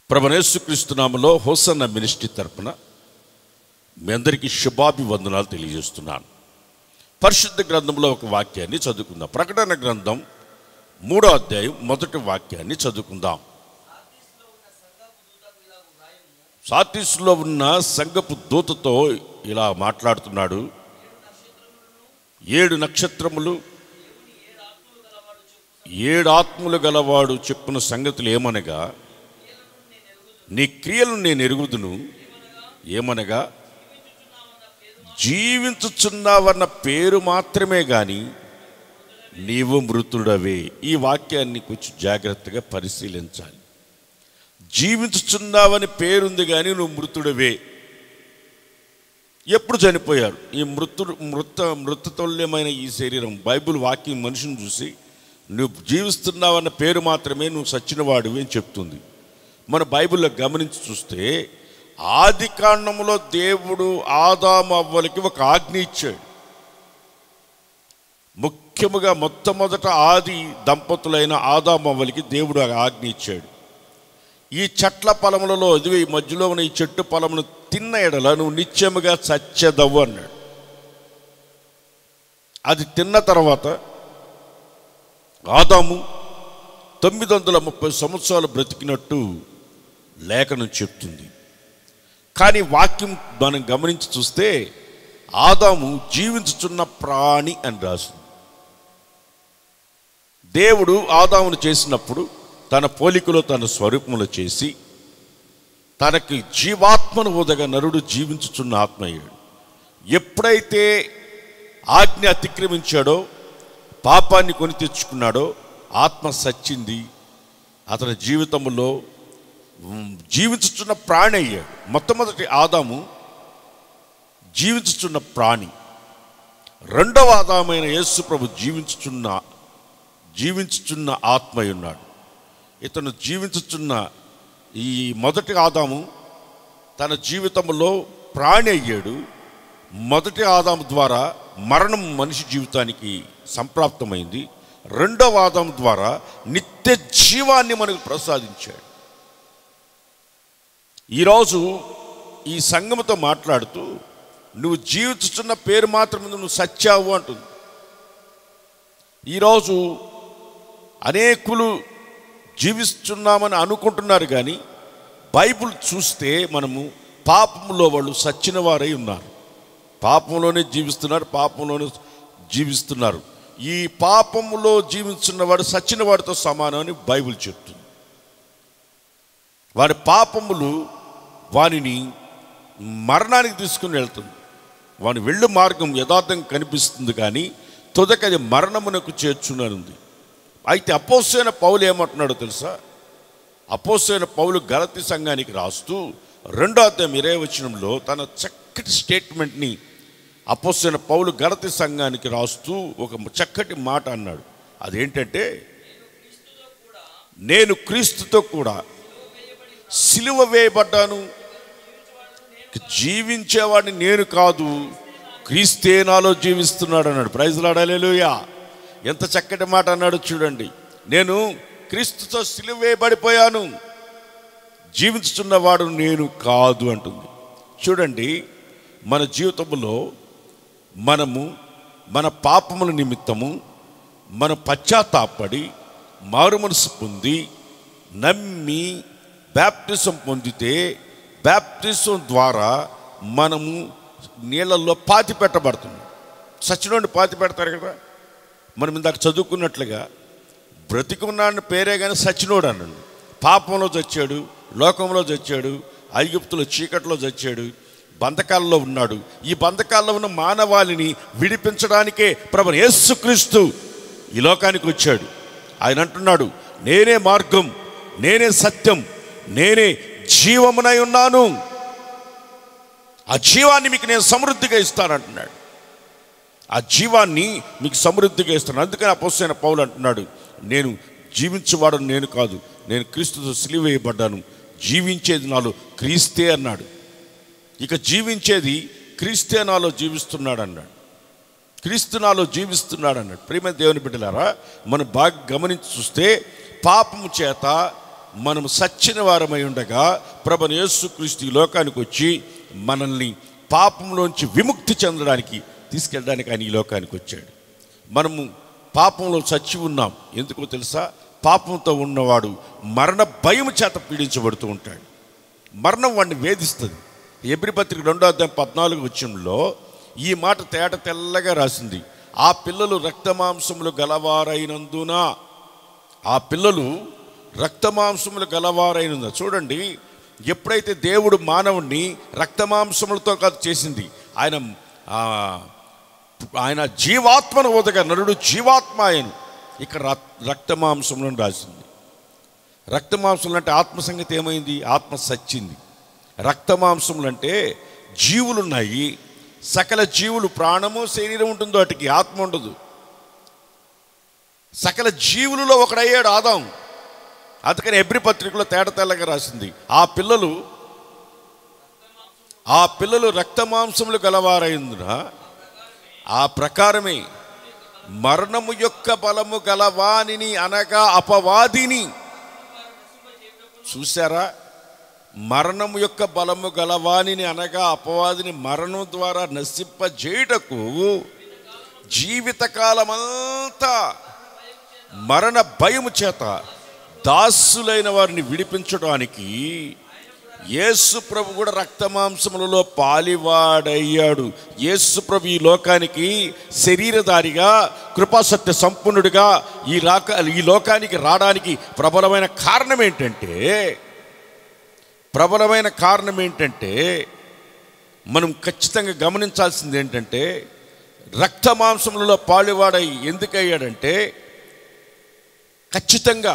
ప్రభనేసుక్రీస్తు నామలో hosanna ministry తరపున మీ అందరికీ శుభాభివందనాలు తెలియజేస్తున్నాను పరిశుద్ధ గ్రంథంలో ఒక వాక్యాన్ని చదువుకుందాం ప్రకటన గ్రంథం మూడో అధ్యాయం మొదటి వాక్యాన్ని చదువుకుందాం సాతీస్లో ఉన్న సంగపు దూతతో ఇలా మాట్లాడుతున్నాడు ఏడు నక్షత్రములు ఏడు ఆత్మలు గలవాడు చెప్పిన సంగతులు ఏమనగా నీ క్రియలను నేను ఎరుగుదును ఏమనగా జీవించుచున్నావన్న పేరు మాత్రమే గాని నీవు మృతుడవే ఈ వాక్యాన్ని కొంచెం జాగ్రత్తగా పరిశీలించాలి జీవించుచున్నావని పేరుంది కానీ నువ్వు మృతుడవే ఎప్పుడు చనిపోయారు ఈ మృతుడు మృత మృతతుల్యమైన ఈ శరీరం బైబిల్ వాక్యం మనిషిని చూసి నువ్వు జీవిస్తున్నావన్న పేరు మాత్రమే నువ్వు సచ్చినవాడివి అని చెప్తుంది మన బైబిల్లో గమనించి చూస్తే ఆది కాండంలో దేవుడు ఆదాము అవ్వలకి ఒక ఆజ్ఞ ఇచ్చాడు ముఖ్యముగా మొట్టమొదట ఆది దంపతులైన ఆదాము అవ్వలకి దేవుడు ఆ ఆజ్ఞ ఇచ్చాడు ఈ చెట్ల పొలములలో ఇదిగో ఈ మధ్యలో ఉన్న ఈ చెట్టు పొలమును తిన్న ఎడల నువ్వు నిత్యముగా చచ్చెదవు అన్నాడు అది తిన్న తర్వాత ఆదాము తొమ్మిది వందల ముప్పై సంవత్సరాలు బ్రతికినట్టు లేఖనం చెప్తుంది కానీ వాక్యం మనం గమనించి చూస్తే ఆదాము జీవించుచున్న ప్రాణి అని రాసింది దేవుడు ఆదామును చేసినప్పుడు తన పోలికలో తన స్వరూపములో చేసి తనకి జీవాత్మను ఉదగ నరుడు జీవించుచున్న ఆత్మ అయ్యాడు ఎప్పుడైతే ఆజ్ఞ అతిక్రమించాడో పాపాన్ని కొని తెచ్చుకున్నాడో ఆత్మ సచ్చింది అతని జీవితంలో ఉమ్, జీవించుచున్న ప్రాణి అయ్యాడు మొట్టమొదటి ఆదాము జీవించుచున్న ప్రాణి రెండవ ఆదామైన యేసు ప్రభు జీవించుచున్న జీవించుచున్న ఆత్మ అయి ఉన్నాడు ఇతను జీవించుచున్న ఈ మొదటి ఆదాము తన జీవితంలో ప్రాణి అయ్యాడు మొదటి ఆదాము ద్వారా మరణం మనిషి జీవితానికి సంప్రాప్తమైంది రెండవ ఆదాము ద్వారా నిత్య జీవాన్ని మనకు ప్రసాదించాడు ఈరోజు ఈ సంఘముతో మాట్లాడుతూ నువ్వు జీవించుతున్న పేరు మాత్రమే నువ్వు సచ్చావు అంటుంది ఈరోజు అనేకులు జీవిస్తున్నామని అనుకుంటున్నారు కానీ బైబిల్ చూస్తే మనము పాపంలో వాళ్ళు సచ్చిన వారై ఉన్నారు పాపంలోనే జీవిస్తున్నారు పాపంలోనే జీవిస్తున్నారు ఈ పాపములో జీవిస్తున్నవాడు సచ్చిన వాడితో సమానం అని బైబిల్ చెప్తుంది వారి పాపములు వానిని మరణానికి తీసుకుని వెళ్తుంది వాని వెళ్ళు మార్గం యథార్థం కనిపిస్తుంది కానీ తుదకది మరణమునకు చేర్చుననుంది అయితే అపోసైన పౌలు ఏమంటున్నాడో తెలుసా అపోసైన పౌలు గలతి సంఘానికి రాస్తూ రెండో అధ్యాయం ఇరవై వచనంలో తన చక్కటి స్టేట్మెంట్ని అపోసైన పౌలు గలతి సంఘానికి రాస్తూ ఒక చక్కటి మాట అన్నాడు అదేంటంటే నేను క్రీస్తుతో కూడా సిలువ వేయబడ్డాను జీవించేవాడిని నేను కాదు క్రీస్తే నాలో జీవిస్తున్నాడు అన్నాడు ప్రైజ్ లాడాలేలుయా ఎంత చక్కటి మాట అన్నాడు చూడండి నేను క్రీస్తుతో సిలువ వేయబడిపోయాను జీవించుతున్నవాడు నేను కాదు అంటుంది చూడండి మన జీవితంలో మనము మన పాపముల నిమిత్తము మన పశ్చాత్తాపడి మారు మనసు పొంది నమ్మి బ్యాప్టిజం పొందితే బ్యాప్టిజం ద్వారా మనము నీళ్ళల్లో పాతి పెట్టబడుతున్నాం సచ్చినోడిని పాతి పెడతారు కదా మనం ఇందాక చదువుకున్నట్లుగా బ్రతికున్నాడిని పేరే కానీ సచ్చినోడు అన్నాడు పాపంలో చచ్చాడు లోకంలో చచ్చాడు ఐగుప్తులో చీకట్లో చచ్చాడు బంధకాల్లో ఉన్నాడు ఈ బంధకాల్లో ఉన్న మానవాళిని విడిపించడానికే ప్రభు యేసుక్రీస్తు ఈ లోకానికి వచ్చాడు ఆయన అంటున్నాడు నేనే మార్గం నేనే సత్యం నేనే జీవమునై ఉన్నాను ఆ జీవాన్ని మీకు నేను సమృద్ధిగా ఇస్తానంటున్నాడు ఆ జీవాన్ని మీకు సమృద్ధిగా ఇస్తాను అందుకని అపోసైన పౌలు అంటున్నాడు నేను జీవించేవాడు నేను కాదు నేను క్రీస్తుతో సిలివేయబడ్డాను జీవించేది నాలో క్రీస్తే అన్నాడు ఇక జీవించేది క్రీస్తే నాలో జీవిస్తున్నాడు అన్నాడు క్రీస్తు నాలో జీవిస్తున్నాడు అన్నాడు ప్రేమ దేవుని బిడ్డలారా మనం బాగా గమనించి చూస్తే పాపము చేత మనం సచ్చిన వారమై ఉండగా ప్రభు యేసుక్రీస్తు ఈ లోకానికి వచ్చి మనల్ని పాపంలోంచి విముక్తి చెందడానికి తీసుకెళ్ళడానికి ఆయన ఈ లోకానికి వచ్చాడు మనము పాపంలో చచ్చి ఉన్నాం ఎందుకో తెలుసా పాపంతో ఉన్నవాడు మరణ భయం చేత పీడించబడుతూ ఉంటాడు మరణం వాడిని వేధిస్తుంది ఎబ్రి పత్రిక రెండో అధ్యాయం పద్నాలుగు వచ్చంలో ఈ మాట తేట తెల్లగా రాసింది ఆ పిల్లలు రక్తమాంసములు గలవారైనందున ఆ పిల్లలు రక్తమాంసములు గలవారైనందున చూడండి ఎప్పుడైతే దేవుడు మానవుణ్ణి రక్తమాంసములతో కాదు చేసింది ఆయన ఆ, ఆయన జీవాత్మను వదగా నరుడు జీవాత్మ ఆయన ఇక్కడ రక్- రక్తమాంసములను రాసింది రక్తమాంసములు అంటే ఆత్మ సంగతి ఏమైంది ఆత్మ సచ్చింది రక్తమాంసములు అంటే జీవులు ఉన్నాయి సకల జీవులు ప్రాణము శరీరం ఉంటుందో వాటికి ఆత్మ ఉండదు సకల జీవులలో ఒకడయ్యాడు ఆదాం అందుకని ఎబ్రి పత్రికలో తేట తెల్లగా రాసింది ఆ పిల్లలు ఆ పిల్లలు రక్తమాంసములు గలవారైందున ఆ ప్రకారమే మరణము యొక్క బలము గలవానిని అనగా అపవాదిని చూసారా మరణము యొక్క బలము గలవానిని అనగా అపవాదిని మరణం ద్వారా నశింపజేయుటకు జీవితకాలమంతా మరణ భయము చేత దాసులైన వారిని విడిపించడానికి యేసు ప్రభు కూడా రక్తమాంసములలో పాలివాడయ్యాడు యేసు ప్రభు ఈ లోకానికి శరీరధారిగా కృపాసత్య సంపన్నుడిగా ఈ రాక ఈ లోకానికి రావడానికి ప్రబలమైన కారణం ఏంటంటే ప్రబలమైన కారణం ఏంటంటే మనం ఖచ్చితంగా గమనించాల్సింది ఏంటంటే రక్త మాంసములలో పాలువాడై ఎందుకయ్యాడంటే ఖచ్చితంగా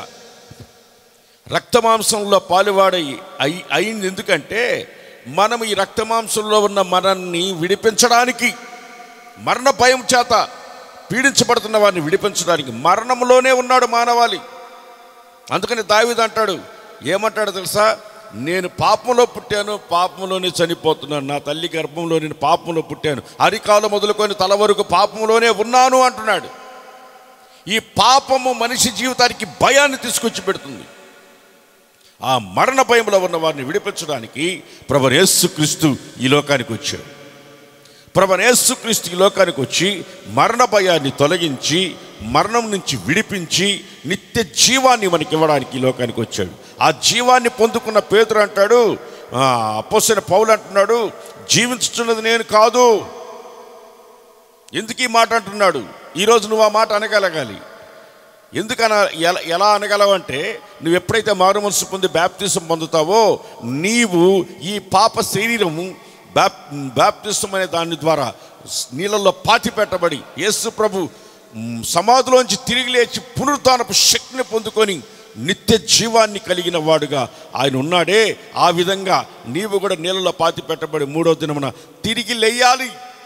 రక్తమాంసంలో పాలువాడై అయి అయింది ఎందుకంటే మనం ఈ రక్తమాంసంలో ఉన్న మనల్ని విడిపించడానికి మరణ భయం చేత పీడించబడుతున్న వారిని విడిపించడానికి మరణంలోనే ఉన్నాడు మానవాళి అందుకని దావీదు అంటాడు ఏమంటాడు తెలుసా నేను పాపంలో పుట్టాను పాపంలోనే చనిపోతున్నాను నా తల్లి గర్భంలో నేను పాపంలో పుట్టాను అరికాలు మొదలుకొని తల వరకు పాపంలోనే ఉన్నాను అంటున్నాడు ఈ పాపము మనిషి జీవితానికి భయాన్ని తీసుకొచ్చి పెడుతుంది ఆ మరణ భయంలో ఉన్న వారిని విడిపించడానికి ప్రభు యేసుక్రీస్తు ఈ లోకానికి వచ్చాడు ప్రభు యేసుక్రీస్తు ఈ లోకానికి వచ్చి మరణ భయాన్ని తొలగించి మరణం నుంచి విడిపించి నిత్య జీవాన్ని మనకి ఇవ్వడానికి ఈ లోకానికి వచ్చాడు ఆ జీవాన్ని పొందుకున్న పేదరు అంటాడు అపోసిన పౌలు అంటున్నాడు జీవించుతున్నది నేను కాదు ఎందుకు ఈ మాట అంటున్నాడు ఈరోజు నువ్వు ఆ మాట అనగలగాలి ఎందుకన ఎలా ఎలా అనగలవంటే నువ్వు ఎప్పుడైతే మారు మనసు పొంది బ్యాప్తిసం పొందుతావో నీవు ఈ పాప శరీరము బ్యాప్ బ్యాప్తిసం అనే దాని ద్వారా నీళ్ళల్లో పాతి పెట్టబడి యేసు ప్రభు మ్, సమాధిలోంచి తిరిగి లేచి పునరుత్నపు శక్తిని పొందుకొని నిత్య జీవాన్ని కలిగిన వాడుగా ఆయన ఉన్నాడే ఆ విధంగా నీవు కూడా నీళ్ళలో పాతి పెట్టబడి మూడో దినమున తిరిగి లేయాలి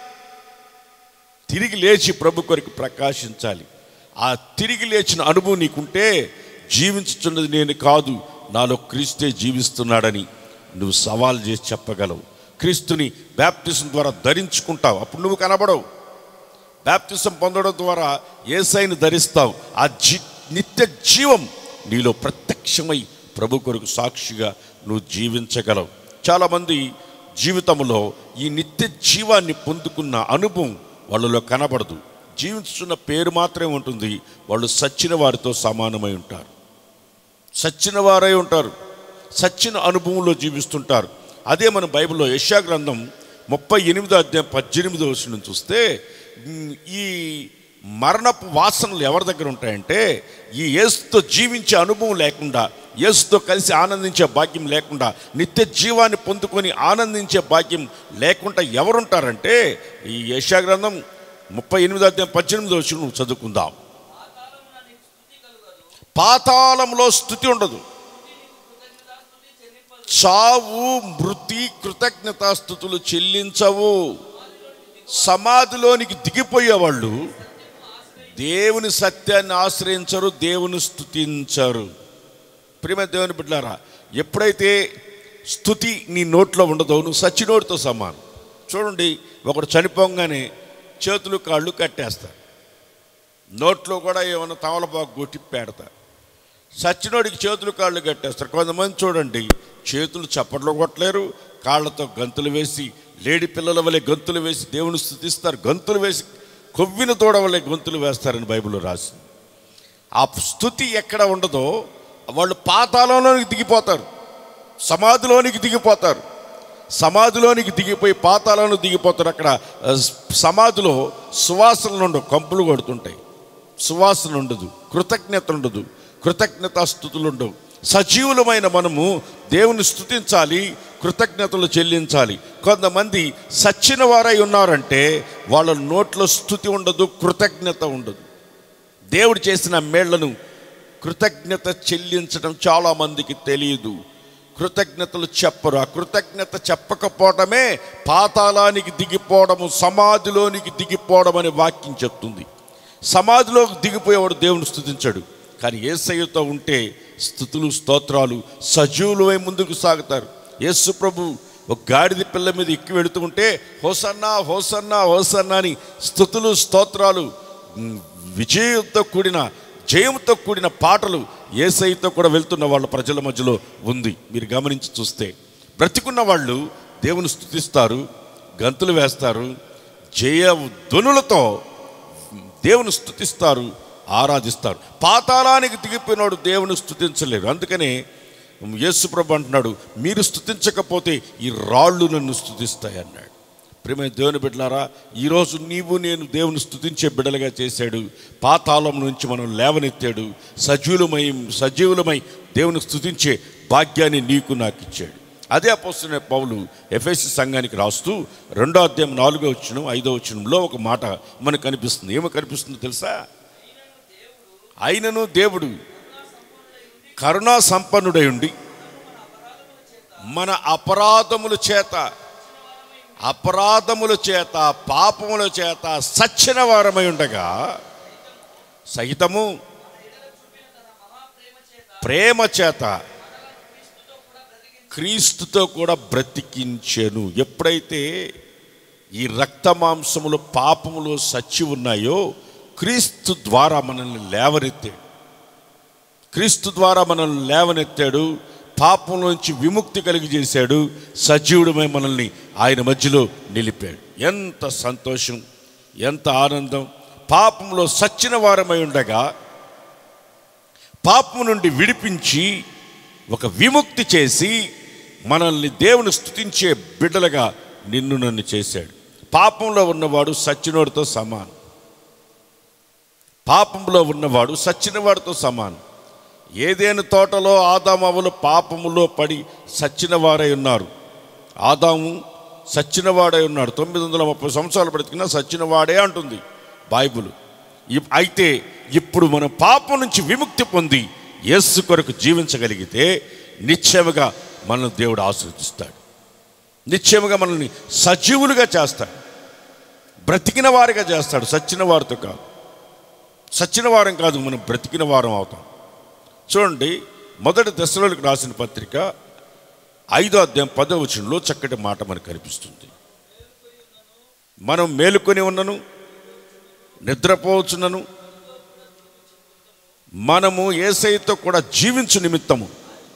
తిరిగి లేచి ప్రభు కొరకు ప్రకాశించాలి ఆ తిరిగి లేచిన అనుభవం నీకుంటే జీవించుతున్నది నేను కాదు నాలో క్రీస్తే జీవిస్తున్నాడని నువ్వు సవాల్ చేసి చెప్పగలవు క్రీస్తుని బ్యాప్టిజం ద్వారా ధరించుకుంటావు అప్పుడు నువ్వు కనబడవు బ్యాప్టిజం పొందడం ద్వారా ఏసైని ధరిస్తావు ఆ జీ నిత్య జీవం నీలో ప్రత్యక్షమై ప్రభు కొరకు సాక్షిగా నువ్వు జీవించగలవు చాలామంది జీవితంలో ఈ నిత్య జీవాన్ని పొందుకున్న అనుభవం వాళ్ళలో కనబడదు జీవించుతున్న పేరు మాత్రమే ఉంటుంది వాళ్ళు సచ్చిన వారితో సమానమై ఉంటారు సచ్చిన వారై ఉంటారు సచ్చిన అనుభవంలో జీవిస్తుంటారు అదే మన బైబిల్లో యశా గ్రంథం ముప్పై ఎనిమిదో అధ్యాయం పద్దెనిమిదో వచ్చిన చూస్తే ఉమ్, ఈ మరణపు వాసనలు ఎవరి దగ్గర ఉంటాయంటే ఈ యేసుతో జీవించే అనుభవం లేకుండా యేసుతో కలిసి ఆనందించే భాగ్యం లేకుండా నిత్య జీవాన్ని పొందుకొని ఆనందించే భాగ్యం లేకుండా ఎవరుంటారంటే ఈ యశా గ్రంథం ముప్పై ఎనిమిదో అధ్యాయం పద్దెనిమిదో వచ్చిన నువ్వు చదువుకుందాం పాతాళంలో స్థుతి ఉండదు చావు మృతి కృతజ్ఞతాస్థుతులు చెల్లించవు సమాధిలోనికి దిగిపోయేవాళ్ళు దేవుని సత్యాన్ని ఆశ్రయించరు దేవుని స్తుతించరు ప్రేమ దేవుని బిడ్డారా ఎప్పుడైతే స్థుతి నీ నోట్లో ఉండదో నువ్వు సచ్చినోడితో సమానం చూడండి ఒకడు చనిపోగానే చేతులు కాళ్ళు కట్టేస్తారు నోట్లో కూడా ఏమైనా తమలపాకు కొట్టి పెడతారు సచ్చినోడికి చేతులు కాళ్ళు కట్టేస్తారు కొంతమంది చూడండి చేతులు చప్పట్లు కొట్టలేరు కాళ్ళతో గంతులు వేసి లేడి పిల్లల వలె గంతులు వేసి దేవుని స్థుతిస్తారు గంతులు వేసి కొవ్విన తోడ వలె గంతులు వేస్తారని బైబిల్లో రాసింది ఆ స్థుతి ఎక్కడ ఉండదో వాళ్ళు పాతాళంలోనికి దిగిపోతారు సమాధిలోనికి దిగిపోతారు సమాధిలోనికి దిగిపోయి పాతాళంలో దిగిపోతారు అక్కడ ఆ, సమాధిలో సువాసనలు ఉండవు కంపులు కొడుతుంటాయి సువాసన ఉండదు కృతజ్ఞత ఉండదు కృతజ్ఞతాస్థుతులు ఉండవు సజీవులమైన మనము దేవుని స్థుతించాలి కృతజ్ఞతలు చెల్లించాలి కొంతమంది సచ్చిన వారై ఉన్నారంటే వాళ్ళ నోట్లో స్థుతి ఉండదు కృతజ్ఞత ఉండదు దేవుడు చేసిన మేళ్లను కృతజ్ఞత చెల్లించడం చాలామందికి తెలియదు కృతజ్ఞతలు చెప్పరు ఆ కృతజ్ఞత చెప్పకపోవడమే పాతాళానికి దిగిపోవడము సమాధిలోనికి దిగిపోవడం అనే వాక్యం చెప్తుంది సమాధిలోకి దిగిపోయేవాడు దేవుని స్థుతించాడు కానీ ఏసయ్యతో ఉంటే స్థుతులు స్తోత్రాలు సజీవులమై ముందుకు సాగుతారు యేసు ప్రభు ఒక గాడిద పిల్ల మీద ఎక్కి వెళుతూ ఉంటే హోసన్నా హోసన్నా హోసన్నా అని స్థుతులు స్తోత్రాలు ఉమ్, విజయంతో కూడిన జయంతో కూడిన పాటలు ఏసైతో కూడా వెళ్తున్న వాళ్ళ ప్రజల మధ్యలో ఉంది మీరు గమనించి చూస్తే బ్రతికున్న వాళ్ళు దేవుని స్థుతిస్తారు గంతులు వేస్తారు జయ ధ్వనులతో దేవుని స్థుతిస్తారు ఆరాధిస్తారు పాతాళానికి దిగిపోయినాడు దేవుని స్థుతించలేరు అందుకనే యేసుప్రభు అంటున్నాడు మీరు స్థుతించకపోతే ఈ రాళ్ళు నన్ను స్థుతిస్తాయి అన్నాడు ప్రేమ దేవుని బిడ్డలారా ఈరోజు నీవు నేను దేవుని స్థుతించే బిడ్డలుగా చేశాడు పాతాళం నుంచి మనం లేవనెత్తాడు సజీవులమై సజీవులమై దేవుని స్థుతించే భాగ్యాన్ని నీకు నాకు ఇచ్చాడు అదే అపోస్తున్న పౌలు ఎఫ్ఎస్సి సంఘానికి రాస్తూ రెండో అధ్యాయం నాలుగో వచ్చిన ఐదో వచ్చినంలో ఒక మాట మనకు కనిపిస్తుంది ఏమో కనిపిస్తుందో తెలుసా అయినను దేవుడు కరుణా సంపన్నుడై ఉండి మన అపరాధముల చేత అపరాధముల చేత పాపముల చేత సచ్చిన వారమై ఉండగా సహితము ప్రేమ చేత క్రీస్తుతో కూడా బ్రతికించెను ఎప్పుడైతే ఈ రక్త మాంసములు పాపములు సచ్చి ఉన్నాయో క్రీస్తు ద్వారా మనల్ని లేవనెత్తాడు క్రీస్తు ద్వారా మనల్ని లేవనెత్తాడు పాపం నుంచి విముక్తి కలిగి చేశాడు సజీవుడమై మనల్ని ఆయన మధ్యలో నిలిపాడు ఎంత సంతోషం ఎంత ఆనందం పాపంలో సచ్చిన వారమై ఉండగా పాపం నుండి విడిపించి ఒక విముక్తి చేసి మనల్ని దేవుని స్తుతించే బిడ్డలుగా నిన్ను నన్ను చేశాడు పాపంలో ఉన్నవాడు సచ్చినోడితో సమానం పాపంలో ఉన్నవాడు సచ్చినవాడితో సమానం ఏదేను తోటలో ఆదామవులు పాపములో పడి సచ్చిన వారై ఉన్నారు ఆదాము సచ్చినవాడై ఉన్నాడు తొమ్మిది వందల ముప్పై సంవత్సరాలు బ్రతికినా సచ్చినవాడే అంటుంది బైబుల్ ఇప్- అయితే ఇప్పుడు మనం పాపం నుంచి విముక్తి పొంది యేసు కొరకు జీవించగలిగితే నిశ్చయముగా మనల్ని దేవుడు ఆశీర్వదిస్తాడు నిశ్చయముగా మనల్ని సజీవులుగా చేస్తాడు బ్రతికిన వారిగా చేస్తాడు సచ్చిన వారితో కాదు సచ్చిన వారం కాదు మనం బ్రతికిన వారం అవుతాం చూడండి మొదటి దశలోకి రాసిన పత్రిక ఐదో అధ్యాయం పదో వచనంలో చక్కటి మాట మనకు కనిపిస్తుంది మనం మేలుకొని ఉన్నను నిద్రపోవచ్చునను మనము ఏసైతో కూడా జీవించు నిమిత్తము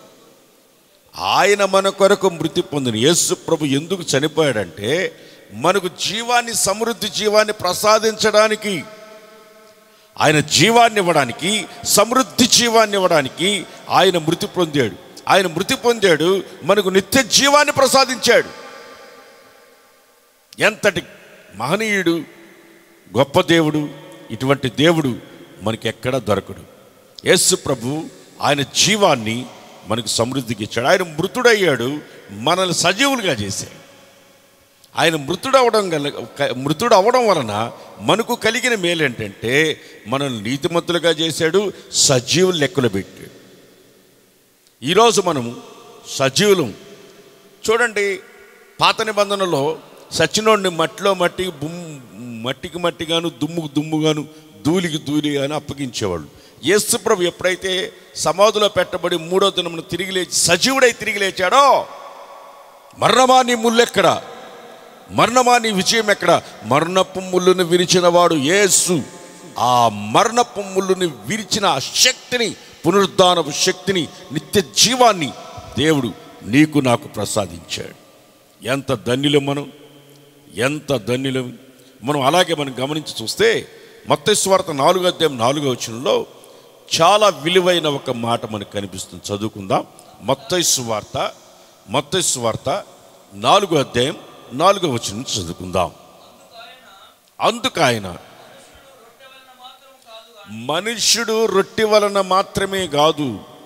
ఆయన మన కొరకు మృతి పొందిన యేసు ప్రభు ఎందుకు చనిపోయాడంటే మనకు జీవాన్ని సమృద్ధి జీవాన్ని ప్రసాదించడానికి ఆయన జీవాన్ని ఇవ్వడానికి సమృద్ధి జీవాన్ని ఇవ్వడానికి ఆయన మృతి పొందాడు ఆయన మృతి పొందాడు మనకు నిత్య జీవాన్ని ప్రసాదించాడు ఎంతటి మహనీయుడు గొప్ప దేవుడు ఇటువంటి దేవుడు మనకి ఎక్కడ దొరకడు యేసు ప్రభు ఆయన జీవాన్ని మనకు సమృద్ధికి ఇచ్చాడు ఆయన మృతుడయ్యాడు మనల్ని సజీవులుగా చేశాడు ఆయన మృతుడవడం గల క- మృతుడు అవడం వలన మనకు కలిగిన మేలు ఏంటంటే మనల్ని నీతిమంతులుగా చేశాడు సజీవులు లెక్కలు పెట్టాడు ఈరోజు మనము సజీవులం చూడండి పాత నిబంధనలో సచినోడిని మట్టిలో మట్టి బుమ్ మట్టికి మట్టిగాను దుమ్ముకు దుమ్ముగాను ధూళికి ధూళిగాను అప్పగించేవాళ్ళు యేసుప్రభు ఎప్పుడైతే సమాధిలో పెట్టబడి మూడో దినమున తిరిగి లేచి సజీవుడై తిరిగి లేచాడో మరణమా నీ ముల్లెక్కడ మరణమా నీ విజయం ఎక్కడ మరణపు ముళ్ళును విరిచిన వాడు యేసు ఆ మరణపు ముళ్ళుని విరిచిన ఆ శక్తిని పునరుద్ధానపు శక్తిని నిత్య జీవాన్ని దేవుడు నీకు నాకు ప్రసాదించాడు ఎంత ధన్యులం మనం ఎంత ధన్యులం మనం అలాగే మనం గమనించి చూస్తే మత్తస్వార్త నాలుగో అధ్యాయం నాలుగో వచనంలో చాలా విలువైన ఒక మాట మనకు కనిపిస్తుంది చదువుకుందాం మత్తైసు వార్త మత్తైసు వార్త నాలుగో అధ్యాయం నాలుగో వచనం చదువుకుందాం అందుకాయన మనుష్యుడు రొట్టె వలన మాత్రమే కాదు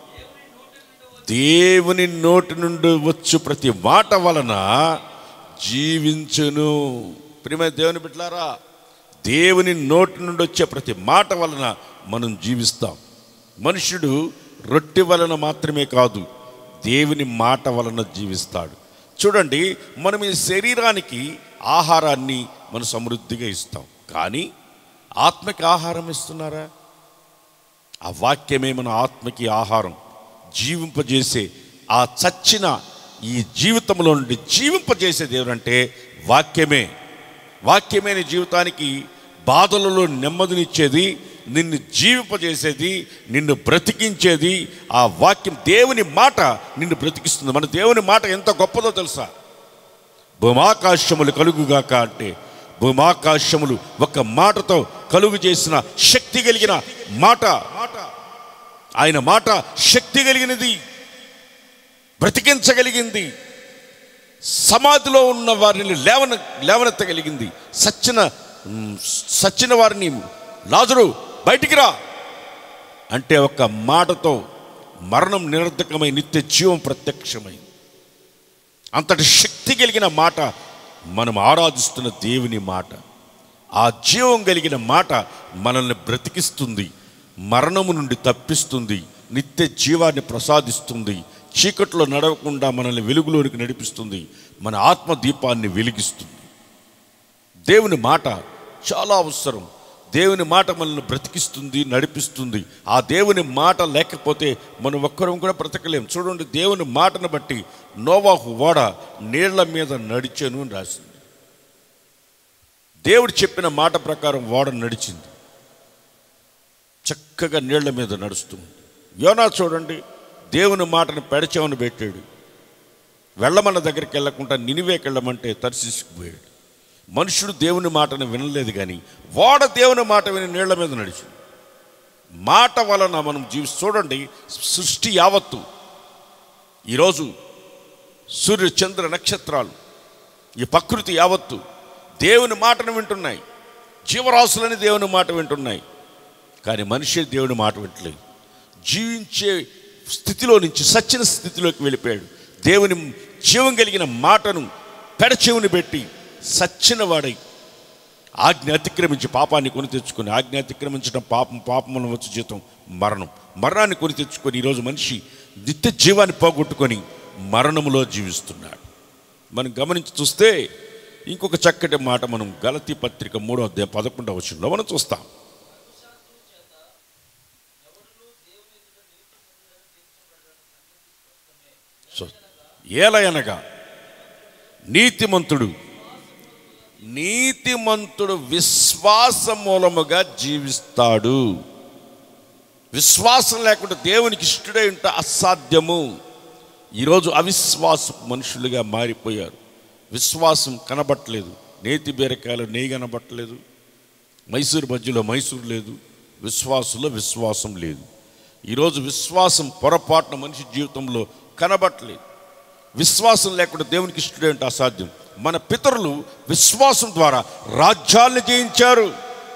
దేవుని నోటి నుండి వచ్చు ప్రతి మాట వలన జీవించును ప్రియమైన దేవుని బిడ్డలారా దేవుని నోటి నుండి వచ్చే ప్రతి మాట వలన మనం జీవిస్తాం మనుషుడు రొట్టె వలన మాత్రమే కాదు దేవుని మాట వలన జీవిస్తాడు చూడండి మనం ఈ శరీరానికి ఆహారాన్ని మనం సమృద్ధిగా ఇస్తాం కానీ ఆత్మకి ఆహారం ఇస్తున్నారా ఆ వాక్యమే మన ఆత్మకి ఆహారం జీవింపజేసే ఆ చచ్చిన ఈ జీవితంలో నుండి జీవింపజేసేది ఎవరంటే వాక్యమే వాక్యమే నీ జీవితానికి బాధలలో నెమ్మదినిచ్చేది నిన్ను జీవింపజేసేది నిన్ను బ్రతికించేది ఆ వాక్యం దేవుని మాట నిన్ను బ్రతికిస్తుంది మన దేవుని మాట ఎంత గొప్పదో తెలుసా భూమాకాశములు కలుగుగాక అంటే భూమాకాశములు ఒక మాటతో కలుగు చేసిన శక్తి కలిగిన మాట ఆయన మాట శక్తి కలిగినది బ్రతికించగలిగింది సమాధిలో ఉన్న వారిని లేవన లేవనెత్తగలిగింది సచ్చిన మ్, సచ్చిన వారిని లాజరు బయటికి రా అంటే ఒక మాటతో మరణం నిరర్ధకమై నిత్య జీవం ప్రత్యక్షమైంది అంతటి శక్తి కలిగిన మాట మనం ఆరాధిస్తున్న దేవుని మాట ఆ జీవం కలిగిన మాట మనల్ని బ్రతికిస్తుంది మరణము నుండి తప్పిస్తుంది నిత్య జీవాన్ని ప్రసాదిస్తుంది చీకట్లో నడవకుండా మనల్ని వెలుగులోనికి నడిపిస్తుంది మన ఆత్మ దీపాన్ని వెలిగిస్తుంది దేవుని మాట చాలా అవసరం దేవుని మాట మనల్ని బ్రతికిస్తుంది నడిపిస్తుంది ఆ దేవుని మాట లేకపోతే మనం ఒక్కరం కూడా బ్రతకలేం చూడండి దేవుని మాటను బట్టి నోవాహు ఓడ నీళ్ల మీద నడిచాను అని రాసింది దేవుడు చెప్పిన మాట ప్రకారం ఓడ నడిచింది చక్కగా నీళ్ల మీద నడుస్తుంది యోనా చూడండి దేవుని మాటను పెడచేవని పెట్టాడు వెళ్ళమన్న దగ్గరికి వెళ్ళకుండా నినివేకి వెళ్ళమంటే తరిసిపోయాడు మనుషుడు దేవుని మాటను వినలేదు కానీ వాడ దేవుని మాట విని నీళ్ల మీద నడిచి మాట వలన మనం జీవి చూడండి సృష్టి యావత్తు ఈరోజు సూర్య చంద్ర నక్షత్రాలు ఈ ప్రకృతి యావత్తు దేవుని మాటను వింటున్నాయి జీవరాశులని దేవుని మాట వింటున్నాయి కానీ మనిషి దేవుని మాట వింటలేదు జీవించే స్థితిలో నుంచి సచ్చిన స్థితిలోకి వెళ్ళిపోయాడు దేవుని జీవం కలిగిన మాటను పెడచెవుని పెట్టి సచ్చిన వాడై ఆజ్ఞ అతిక్రమించి పాపాన్ని కొని తెచ్చుకొని ఆజ్ఞ అతిక్రమించడం పాపం పాపములను వచ్చి జీతం మరణం మరణాన్ని కొని తెచ్చుకొని ఈరోజు మనిషి నిత్య జీవాన్ని పోగొట్టుకొని మరణములో జీవిస్తున్నాడు మనం గమనించి చూస్తే ఇంకొక చక్కటి మాట మనం గలతి పత్రిక మూడో అధ్యాయం పదకొండవ వచనంలో మనం చూస్తాం సో ఏలయనగా నీతిమంతుడు నీతిమంతుడు విశ్వాస మూలముగా జీవిస్తాడు విశ్వాసం లేకుండా దేవునికి ఇష్టడై ఉంటే అసాధ్యము ఈరోజు అవిశ్వాస మనుషులుగా మారిపోయారు విశ్వాసం కనబట్టలేదు నేతి బీరకాయలు నెయ్యి కనబట్టలేదు మైసూరు మధ్యలో మైసూరు లేదు విశ్వాసంలో విశ్వాసం లేదు ఈరోజు విశ్వాసం పొరపాటున మనిషి జీవితంలో కనబట్టలేదు విశ్వాసం లేకుండా దేవునికి ఇష్టడే అంటే అసాధ్యం మన పితరులు విశ్వాసం ద్వారా రాజ్యాలను జయించారు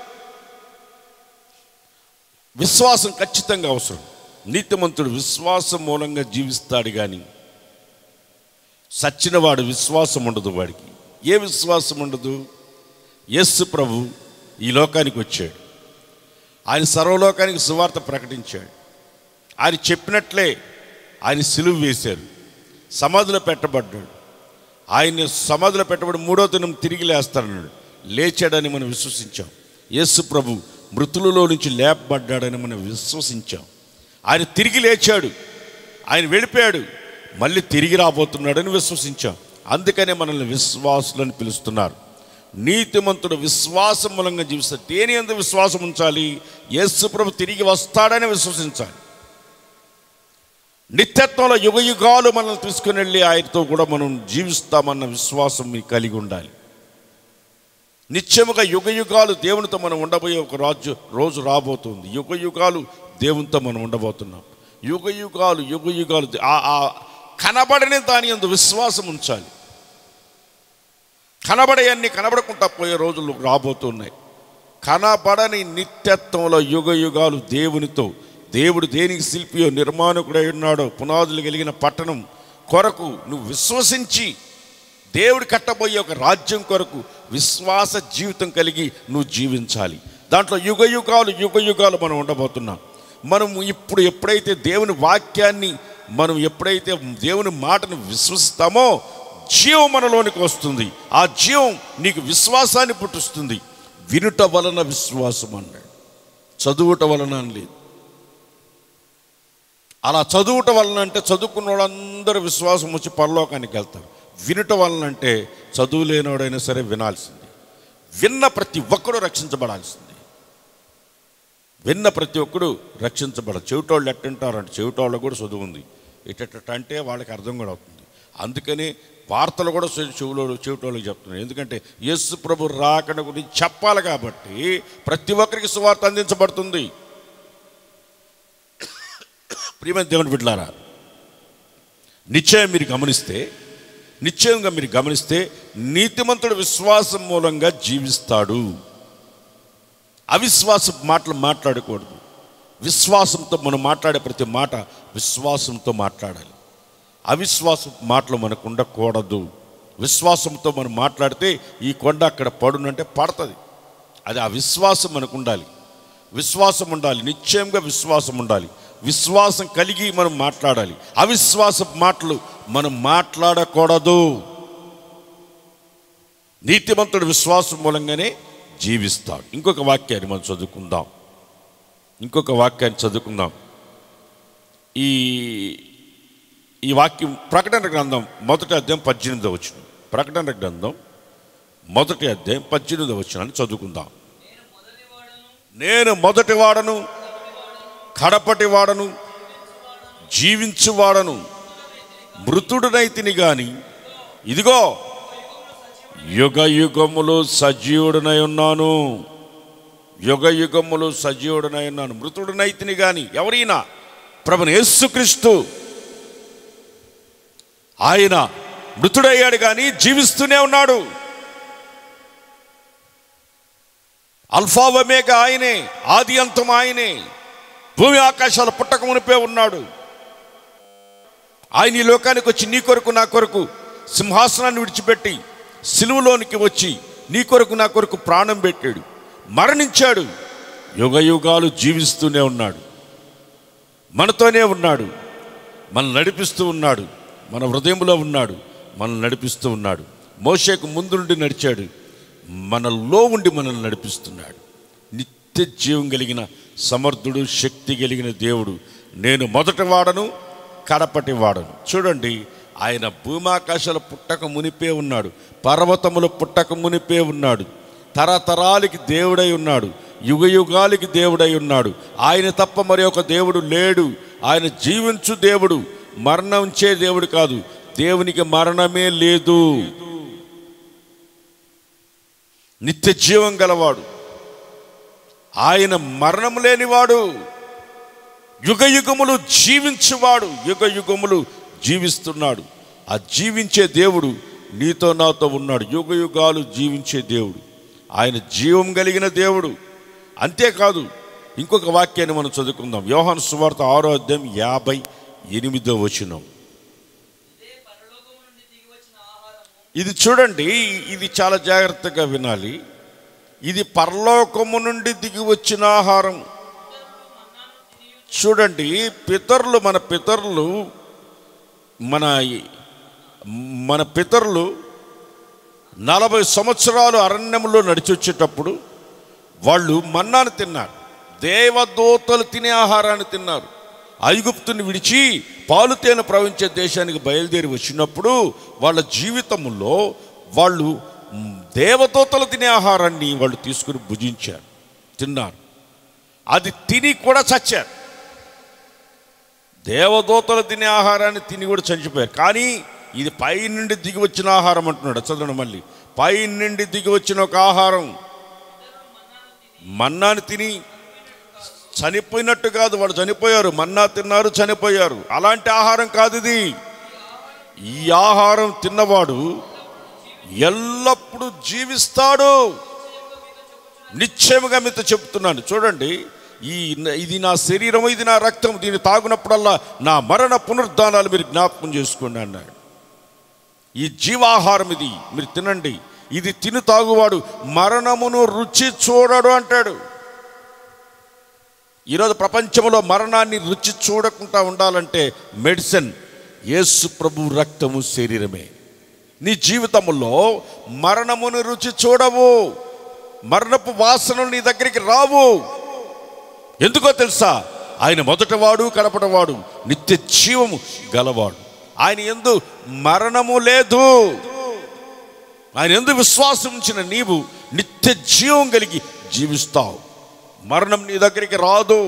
విశ్వాసం ఖచ్చితంగా అవసరం నీతిమంతుడు విశ్వాసం మూలంగా జీవిస్తాడు కానీ సచ్చినవాడు విశ్వాసం ఉండదు వాడికి ఏ విశ్వాసం ఉండదు యస్సు ప్రభు ఈ లోకానికి వచ్చాడు ఆయన సర్వలోకానికి సువార్త ప్రకటించాడు ఆయన చెప్పినట్లే ఆయన సిలువ వేశారు సమాధిలో పెట్టబడ్డాడు ఆయన సమాధిలో పెట్టబడి మూడో దినం తిరిగి లేస్తాడన్నాడు లేచాడని మనం విశ్వసించాం యేసు ప్రభు మృతులలో నుంచి లేపబడ్డాడని మనం విశ్వసించాం ఆయన తిరిగి లేచాడు ఆయన వెళ్ళిపోయాడు మళ్ళీ తిరిగి రాబోతున్నాడని విశ్వసించాం అందుకనే మనల్ని విశ్వాసులని పిలుస్తున్నారు నీతిమంతుడు విశ్వాసం మూలంగా జీవిస్తాడు దేని ఎంత విశ్వాసం ఉంచాలి యేసు ప్రభు తిరిగి వస్తాడని విశ్వసించాలి నిత్యత్వంలో యుగ యుగాలు మనల్ని తీసుకుని వెళ్ళి ఆయనతో కూడా మనం జీవిస్తామన్న విశ్వాసం మీకు కలిగి ఉండాలి నిత్యముగా యుగ యుగాలు దేవునితో మనం ఉండబోయే ఒక రాజు రోజు రాబోతుంది యుగ యుగాలు దేవునితో మనం ఉండబోతున్నాం యుగ యుగాలు యుగ యుగాలు ఆ- ఆ కనబడని దాని అందు విశ్వాసం ఉంచాలి కనబడేయన్ని కనబడకుండా పోయే రోజులు రాబోతున్నాయి కనబడని నిత్యత్వంలో యుగ యుగాలు దేవునితో దేవుడు దేనికి శిల్పియో నిర్మాణకుడై ఉన్నాడో పునాదులు కలిగిన పట్టణం కొరకు నువ్వు విశ్వసించి దేవుడు కట్టబోయే ఒక రాజ్యం కొరకు విశ్వాస జీవితం కలిగి నువ్వు జీవించాలి దాంట్లో యుగ యుగాలు యుగ యుగాలు మనం ఉండబోతున్నాం మనం ఇప్పుడు ఎప్పుడైతే దేవుని వాక్యాన్ని మనం ఎప్పుడైతే దేవుని మాటను విశ్వసిస్తామో జీవం మనలోనికి వస్తుంది ఆ జీవం నీకు విశ్వాసాన్ని పుట్టిస్తుంది వినుట వలన విశ్వాసం అన్నాడు చదువుట వలన అని లేదు అలా చదువుట వలన అంటే చదువుకున్న వాళ్ళందరూ విశ్వాసం వచ్చి పరలోకానికి వెళ్తారు వినుట వలన అంటే చదువు లేనివాడైనా సరే వినాల్సింది విన్న ప్రతి ఒక్కడు రక్షించబడాల్సింది విన్న ప్రతి ఒక్కడు రక్షించబడ చెవిటోళ్ళు ఎట్టుంటారంటే చెవిటోళ్ళు కూడా చదువు ఉంది ఇటట అంటే వాళ్ళకి అర్థం కూడా అవుతుంది అందుకని వార్తలు కూడా చెవి- చెవులో చెవిటోళ్ళకి చెప్తున్నాను ఎందుకంటే యేసు ప్రభు రాకడ గురించి చెప్పాలి కాబట్టి ప్రతి ఒక్కరికి సువార్త అందించబడుతుంది ప్రియమైన దేవుని బిడ్డలారా నిశ్చయం మీరు గమనిస్తే నిశ్చయంగా మీరు గమనిస్తే నీతిమంతుడు విశ్వాసం మూలంగా జీవిస్తాడు అవిశ్వాస మాటలు మాట్లాడకూడదు విశ్వాసంతో మనం మాట్లాడే ప్రతి మాట విశ్వాసంతో మాట్లాడాలి అవిశ్వాస మాటలు మనకు ఉండకూడదు విశ్వాసంతో మనం మాట్లాడితే ఈ కొండ అక్కడ పడునంటే పడుతుంది అది ఆ విశ్వాసం మనకు ఉండాలి విశ్వాసం ఉండాలి నిశ్చయంగా విశ్వాసం ఉండాలి విశ్వాసం కలిగి మనం మాట్లాడాలి అవిశ్వాస మాటలు మనం మాట్లాడకూడదు నీతిమంతుడు విశ్వాసం మూలంగానే జీవిస్తాడు ఇంకొక వాక్యాన్ని మనం చదువుకుందాం ఇంకొక వాక్యాన్ని చదువుకుందాం ఈ ఈ వాక్యం ప్రకటన గ్రంథం మొదటి అధ్యాయం పద్దెనిమిదో వచ్చిన ప్రకటన గ్రంథం మొదటి అధ్యాయం పద్దెనిమిదో వచ్చిన చదువుకుందాం నేను మొదటి వాడను కడపటి వాడను జీవించువాడను మృతుడునైతిని గాని ఇదిగో యుగ యుగములు సజీవుడనై ఉన్నాను యుగ యుగములు సజీవుడనై ఉన్నాను మృతుడునైతిని గాని ఎవరైనా ప్రభుని యేసుక్రీస్తు ఆయన మృతుడయ్యాడు కానీ జీవిస్తూనే ఉన్నాడు అల్ఫావమేగా ఆయనే ఆది అంతం ఆయనే భూమి ఆకాశాల పుట్టక మునిపే ఉన్నాడు ఆయన ఈ లోకానికి వచ్చి నీ కొరకు నా కొరకు సింహాసనాన్ని విడిచిపెట్టి సిలువలోనికి వచ్చి నీ కొరకు నా కొరకు ప్రాణం పెట్టాడు మరణించాడు యుగ యుగాలు జీవిస్తూనే ఉన్నాడు మనతోనే ఉన్నాడు మనల్ని నడిపిస్తూ ఉన్నాడు మన హృదయంలో ఉన్నాడు మనల్ని నడిపిస్తూ ఉన్నాడు మోషేకు ముందు నుండి నడిచాడు మనలో ఉండి మనల్ని నడిపిస్తున్నాడు నిత్య జీవం కలిగిన సమర్థుడు శక్తి కలిగిన దేవుడు నేను మొదటి వాడను కడపటి వాడను చూడండి ఆయన భూమాకాశాల పుట్టక మునిపే ఉన్నాడు పర్వతములు పుట్టక మునిపే ఉన్నాడు తరతరాలకి దేవుడై ఉన్నాడు యుగ యుగాలకి దేవుడై ఉన్నాడు ఆయన తప్ప మరి ఒక దేవుడు లేడు ఆయన జీవించు దేవుడు మరణించే దేవుడు కాదు దేవునికి మరణమే లేదు నిత్య జీవం గలవాడు ఆయన మరణం లేనివాడు యుగ యుగములు జీవించువాడు యుగ యుగములు జీవిస్తున్నాడు ఆ జీవించే దేవుడు నీతో నాతో ఉన్నాడు యుగ యుగాలు జీవించే దేవుడు ఆయన జీవం కలిగిన దేవుడు అంతేకాదు ఇంకొక వాక్యాన్ని మనం చదువుకుందాం యోహాను సువార్త ఆరో అధ్యాయం యాభై ఎనిమిదో వచనం ఇది చూడండి ఇది చాలా జాగ్రత్తగా వినాలి ఇది పరలోకము నుండి దిగి వచ్చిన ఆహారం చూడండి పితరులు మన పితరులు మన మన పితరులు నలభై సంవత్సరాలు అరణ్యంలో నడిచి వచ్చేటప్పుడు వాళ్ళు మన్నాను తిన్నారు దేవదూతలు తినే ఆహారాన్ని తిన్నారు ఐగుప్తుని విడిచి పాలు తేనె ప్రవహించే దేశానికి బయలుదేరి వచ్చినప్పుడు వాళ్ళ జీవితంలో వాళ్ళు మ్, దేవదూతలు తినే ఆహారాన్ని వాళ్ళు తీసుకుని భుజించారు తిన్నారు అది తిని కూడా చచ్చారు దేవదూతలు తినే ఆహారాన్ని తిని కూడా చనిపోయారు కానీ ఇది పై నుండి దిగి వచ్చిన ఆహారం అంటున్నాడు చదవండి మళ్ళీ పై నుండి దిగి వచ్చిన ఒక ఆహారం మన్నాను తిని చనిపోయినట్టు కాదు వాడు చనిపోయారు మన్నా తిన్నారు చనిపోయారు అలాంటి ఆహారం కాదు ఇది ఈ ఆహారం తిన్నవాడు ఎల్లప్పుడూ జీవిస్తాడు నిశ్చయముగా మీతో చెప్తున్నాను చూడండి ఈ ఇది నా శరీరం ఇది నా రక్తం దీన్ని తాగునప్పుడల్లా నా మరణ పునరుద్ధానాలు మీరు జ్ఞాపకం చేసుకోండి అన్నాడు ఈ జీవాహారం ఇది మీరు తినండి ఇది తిను తాగువాడు మరణమును రుచి చూడడు అంటాడు ఈరోజు ప్రపంచంలో మరణాన్ని రుచి చూడకుండా ఉండాలంటే మెడిసిన్ యేసు ప్రభు రక్తము శరీరమే నీ జీవితంలో మరణమును రుచి చూడవు మరణపు వాసనలు నీ దగ్గరికి రావు ఎందుకో తెలుసా ఆయన మొదటవాడు కడపటవాడు నిత్య జీవము గలవాడు ఆయన ఎందు మరణము లేదు ఆయన ఎందు విశ్వాసం ఉంచిన నీవు నిత్య జీవం కలిగి జీవిస్తావు మరణం నీ దగ్గరికి రాదు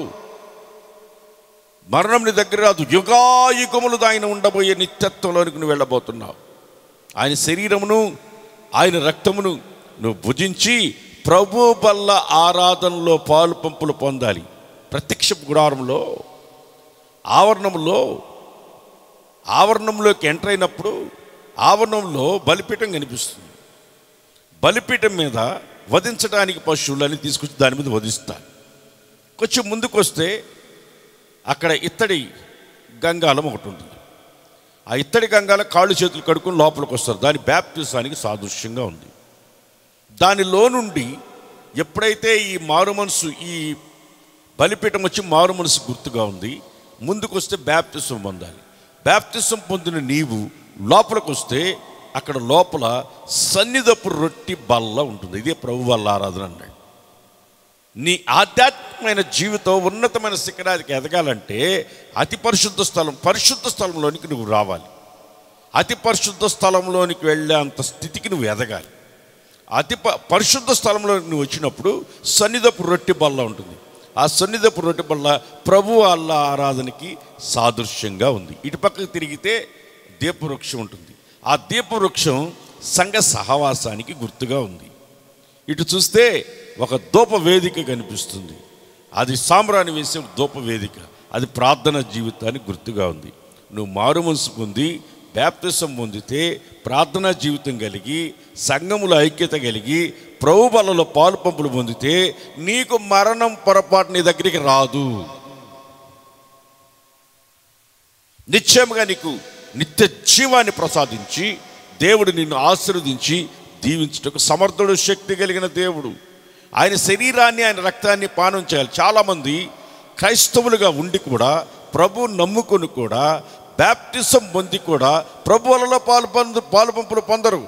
మరణం నీ దగ్గర రాదు యుగాయుగములు ఆయన ఉండబోయే నిత్యత్వంలోనికి నువ్వు వెళ్ళబోతున్నావు ఆయన శరీరమును ఆయన రక్తమును నువ్వు భుజించి ప్రభు బల్ల ఆరాధనలో పాలు పంపులు పొందాలి ప్రత్యక్ష గుడారంలో ఆవరణంలో ఆవరణంలోకి ఎంటర్ అయినప్పుడు ఆవరణంలో బలిపీఠం కనిపిస్తుంది బలిపీఠం మీద వధించడానికి పశువులని తీసుకొచ్చి దాని మీద వధిస్తారు కొంచెం ముందుకు వస్తే అక్కడ ఇత్తడి గంగాలం ఒకటి ఉంటుంది ఆ ఇత్తడి గంగాల కాళ్ళు చేతులు కడుక్కొని లోపలికి వస్తారు దాని బ్యాప్టిజానికి సాదృశ్యంగా ఉంది దానిలో నుండి ఎప్పుడైతే ఈ మారు మనసు ఈ బలిపీఠం వచ్చి మారు మనసు గుర్తుగా ఉంది ముందుకు వస్తే బ్యాప్టిజం పొందాలి బ్యాప్టిజం పొందిన నీవు లోపలికి వస్తే అక్కడ లోపల సన్నిధపు రొట్టి బల్ల ఉంటుంది ఇదే ప్రభు వల్ల ఆరాధన అన్నాడు నీ ఆధ్యాత్మికమైన జీవితం ఉన్నతమైన శిఖరానికి ఎదగాలంటే అతి పరిశుద్ధ స్థలం పరిశుద్ధ స్థలంలోనికి నువ్వు రావాలి అతి పరిశుద్ధ స్థలంలోనికి వెళ్ళే అంత స్థితికి నువ్వు ఎదగాలి అతి ప పరిశుద్ధ స్థలంలోకి నువ్వు వచ్చినప్పుడు సన్నిధపు రొట్టె బల్ల ఉంటుంది ఆ సన్నిధపు రొట్టె బల్ల ప్రభు అల్ల ఆరాధనకి సాదృశ్యంగా ఉంది ఇటు పక్కకు తిరిగితే దీపవృక్షం ఉంటుంది ఆ దీపవృక్షం సంఘ సహవాసానికి గుర్తుగా ఉంది ఇటు చూస్తే ఒక ధూప వేదిక కనిపిస్తుంది అది సాంబ్రాణి వేసే ధూప వేదిక అది ప్రార్థన జీవితానికి గుర్తుగా ఉంది నువ్వు మారు మనసు పొంది బ్యాప్తిసం పొందితే ప్రార్థనా జీవితం కలిగి సంఘముల ఐక్యత కలిగి ప్రభు బలలో పాలు పంపులు పొందితే నీకు మరణం పొరపాటు నీ దగ్గరికి రాదు నిశ్చయముగా నీకు నిత్య జీవాన్ని ప్రసాదించి దేవుడు నిన్ను ఆశీర్వదించి దీవించుటకు సమర్థుడు శక్తి కలిగిన దేవుడు ఆయన శరీరాన్ని ఆయన రక్తాన్ని పానం చేయాలి చాలామంది క్రైస్తవులుగా ఉండి కూడా ప్రభు నమ్ముకొని కూడా బ్యాప్టిజం పొంది కూడా ప్రభు వలలో పాలు పొందు పాలు పంపులు పొందరు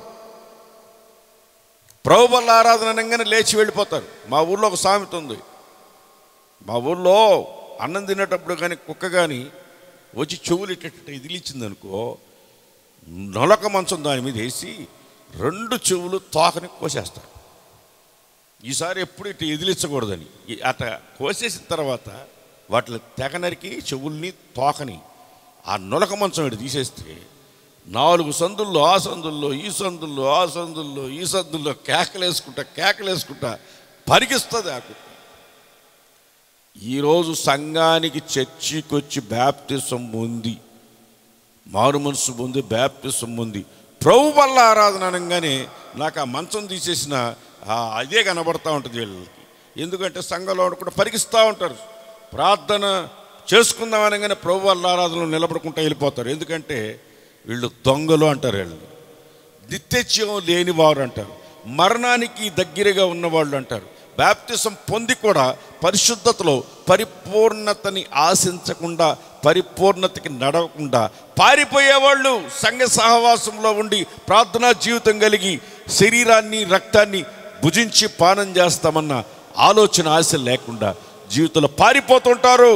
ప్రభు వల్ల ఆరాధన అనగానే లేచి వెళ్ళిపోతారు మా ఊర్లో ఒక సామెత ఉంది మా ఊర్లో అన్నం తినేటప్పుడు కానీ కుక్క కానీ వచ్చి చెవులు ఇట్ట ఇదిలిచ్చింది అనుకో నొలక మంచం దాని మీద వేసి రెండు చెవులు తోకని కోసేస్తాడు ఈసారి ఎప్పుడు ఇటు ఎదిలించకూడదని ఈ అట కోసేసిన తర్వాత వాటిని తెగ నరికి చెవుల్ని తోకని ఆ నులక మంచం ఇటు తీసేస్తే నాలుగు సందుల్లో ఆ సందుల్లో ఈ సందుల్లో ఆ సందుల్లో ఈ సందుల్లో కేకలేసుకుంటా కేకలేసుకుంటా పరిగిస్తుంది ఆ కుక్క ఈరోజు సంఘానికి చర్చికి వచ్చి బ్యాప్టిజం పొంది మారు మనసు పొంది బ్యాప్టిజం పొంది ప్రభు వల్ల ఆరాధన అనగానే నాకు ఆ మంచం తీసేసిన ఆ అదే కనబడతా ఉంటుంది వీళ్ళకి ఎందుకంటే సంఘంలో కూడా పరిగిస్తూ ఉంటారు ప్రార్థన చేసుకుందాం అనగానే ప్రభు వల్ల ఆరాధనలో నిలబడుకుంటూ వెళ్ళిపోతారు ఎందుకంటే వీళ్ళు దొంగలు అంటారు వీళ్ళని నిత్యత్యం లేని వారు అంటారు మరణానికి దగ్గరగా ఉన్నవాళ్ళు అంటారు బ్యాప్తిసం పొంది కూడా పరిశుద్ధతలో పరిపూర్ణతని ఆశించకుండా పరిపూర్ణతకి నడవకుండా పారిపోయేవాళ్ళు సంఘ సహవాసంలో ఉండి ప్రార్థనా జీవితం కలిగి శరీరాన్ని రక్తాన్ని భుజించి పానం చేస్తామన్న ఆలోచన ఆశ లేకుండా జీవితంలో పారిపోతుంటారు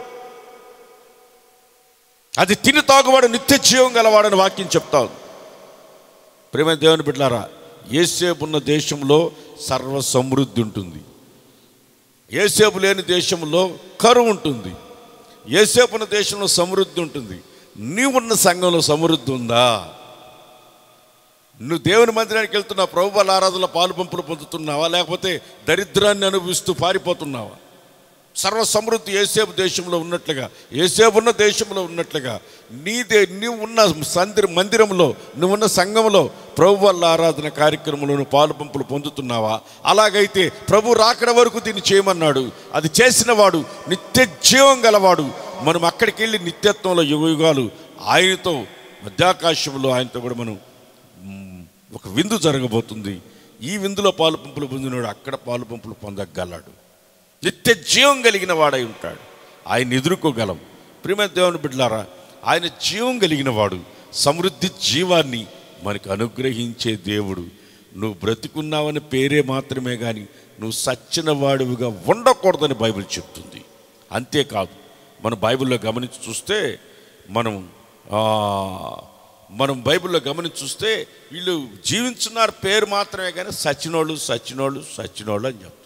అది తిని తాగువాడు నిత్య జీవం గలవాడని వాక్యం చెప్తావు ప్రేమ దేవుని బిడ్డారా ఏసేపు ఉన్న దేశంలో సర్వ సమృద్ధి ఉంటుంది ఏసేపు లేని దేశంలో కరువు ఉంటుంది ఏసేపున్న దేశంలో సమృద్ధి ఉంటుంది నీవున్న సంఘంలో సమృద్ధి ఉందా నువ్వు దేవుని మందిరానికి వెళ్తున్నావు ప్రభు వాళ్ళ ఆరాధనలో పాలు పంపులు పొందుతున్నావా లేకపోతే దరిద్రాన్ని అనుభవిస్తూ పారిపోతున్నావా సర్వ సమృద్ధి ఏసేపు దేశంలో ఉన్నట్లుగా ఏసేపు ఉన్న దేశంలో ఉన్నట్లుగా నీ దే నీవు ఉన్న సందిర మందిరంలో నువ్వున్న సంఘంలో ప్రభు వల్ల ఆరాధన కార్యక్రమంలో నువ్వు పాలు పంపులు పొందుతున్నావా అలాగైతే ప్రభు రాకడ వరకు దీన్ని చేయమన్నాడు అది చేసిన వాడు నిత్య జీవం గలవాడు మనం అక్కడికి వెళ్ళి నిత్యత్వంలో యుగయుగాలు ఆయనతో మధ్యాకాశంలో ఆయనతో కూడా మనం మ్, ఒక విందు జరగబోతుంది ఈ విందులో పాలు పంపులు పొందినవాడు అక్కడ పాలు పంపులు పొందగలడు నిత్య జీవం కలిగిన వాడై ఉంటాడు ఆయన ఎదుర్కోగలం ప్రియమైన దేవుని బిడ్డలారా ఆయన జీవం కలిగిన వాడు సమృద్ధి జీవాన్ని మనకు అనుగ్రహించే దేవుడు నువ్వు బ్రతికున్నావని పేరే మాత్రమే కానీ నువ్వు సచ్చిన వాడివిగా ఉండకూడదని బైబిల్ చెప్తుంది అంతేకాదు మన బైబిల్లో గమనించి చూస్తే మనం ఆ, మనం బైబిల్లో గమనించి చూస్తే వీళ్ళు జీవించున్నారు పేరు మాత్రమే కానీ సచ్చినోళ్ళు సచ్చినోళ్ళు సచ్చినోళ్ళు అని చెప్తుంది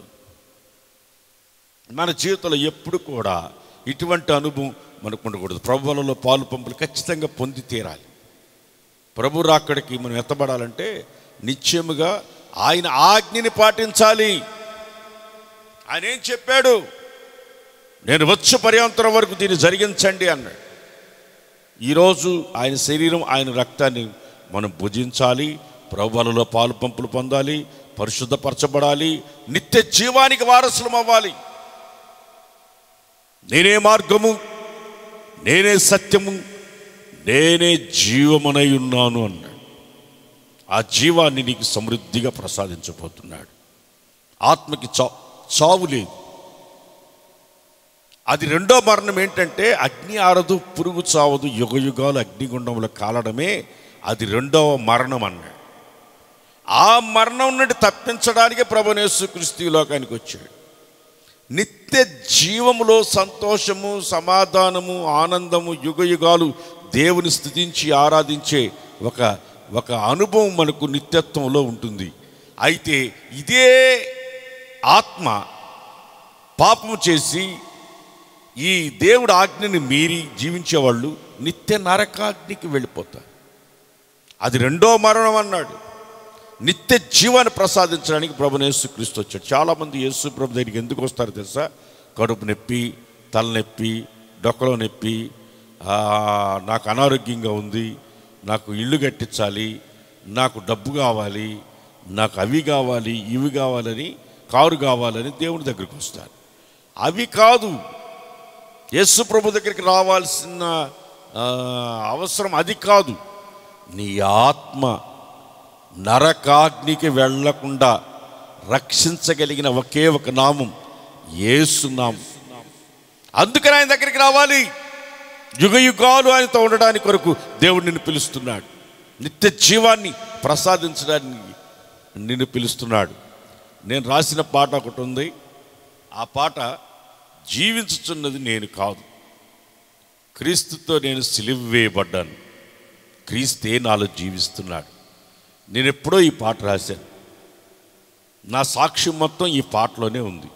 మన జీవితంలో ఎప్పుడు కూడా ఇటువంటి అనుభవం మనకు ఉండకూడదు ప్రభువులలో పాలు పంపులు ఖచ్చితంగా పొంది తీరాలి ప్రభు రాక్కడికి మనం ఎత్తబడాలంటే నిశ్చయముగా ఆయన ఆజ్ఞని పాటించాలి ఆయన ఏం చెప్పాడు నేను వచ్చు పర్యాంతరం వరకు దీన్ని జరిగించండి అన్నాడు ఈరోజు ఆయన శరీరం ఆయన రక్తాన్ని మనం భుజించాలి ప్రభువులలో పాలు పంపులు పొందాలి పరిశుద్ధపరచబడాలి నిత్య జీవానికి వారసులం అవ్వాలి నేనే మార్గము నేనే సత్యము నేనే జీవమనై ఉన్నాను అన్నాడు ఆ జీవాన్ని నీకు సమృద్ధిగా ప్రసాదించబోతున్నాడు ఆత్మకి చా చావు లేదు అది రెండో మరణం ఏంటంటే అగ్ని ఆరదు పురుగు చావదు యుగ యుగాలు అగ్నిగుండంలో కాలడమే అది రెండవ మరణం అన్నాడు ఆ మరణం నుండి తప్పించడానికే ప్రభునేశ్వక్రీస్తు ఈ లోకానికి వచ్చాడు నిత్య జీవములో సంతోషము సమాధానము ఆనందము యుగ యుగాలు దేవుని స్థుతించి ఆరాధించే ఒక ఒక అనుభవం మనకు నిత్యత్వంలో ఉంటుంది అయితే ఇదే ఆత్మ పాపము చేసి ఈ దేవుడు ఆజ్ఞని మీరి జీవించేవాళ్ళు నిత్య నరకాగ్నికి వెళ్ళిపోతారు అది రెండో మరణం అన్నాడు నిత్య జీవాన్ని ప్రసాదించడానికి ప్రభు యేసుక్రీస్తు వచ్చాడు చాలామంది యేసు ప్రభు దగ్గరికి ఎందుకు వస్తారు తెలుసా కడుపు నొప్పి తలనొప్పి డొక్కలో నొప్పి ఆ, నాకు అనారోగ్యంగా ఉంది నాకు ఇల్లు కట్టించాలి నాకు డబ్బు కావాలి నాకు అవి కావాలి ఇవి కావాలని కారు కావాలని దేవుని దగ్గరికి వస్తారు అవి కాదు యేసు ప్రభు దగ్గరికి రావాల్సిన ఆ, అవసరం అది కాదు నీ ఆత్మ నరకాగ్నికి వెళ్లకుండా రక్షించగలిగిన ఒకే ఒక నామం యేసు నామం అందుకని ఆయన దగ్గరికి రావాలి యుగ యుగాలు ఆయనతో ఉండడానికి కొరకు దేవుడు నిన్ను పిలుస్తున్నాడు నిత్య జీవాన్ని ప్రసాదించడానికి నిన్ను పిలుస్తున్నాడు నేను రాసిన పాట ఒకటి ఉంది ఆ పాట జీవించుచున్నది నేను కాదు క్రీస్తుతో నేను సిలువ వేయబడ్డాను క్రీస్తే నాలో జీవిస్తున్నాడు నేను ఎప్పుడో ఈ పాట రాశాను నా సాక్ష్యం మొత్తం ఈ పాటలోనే ఉంది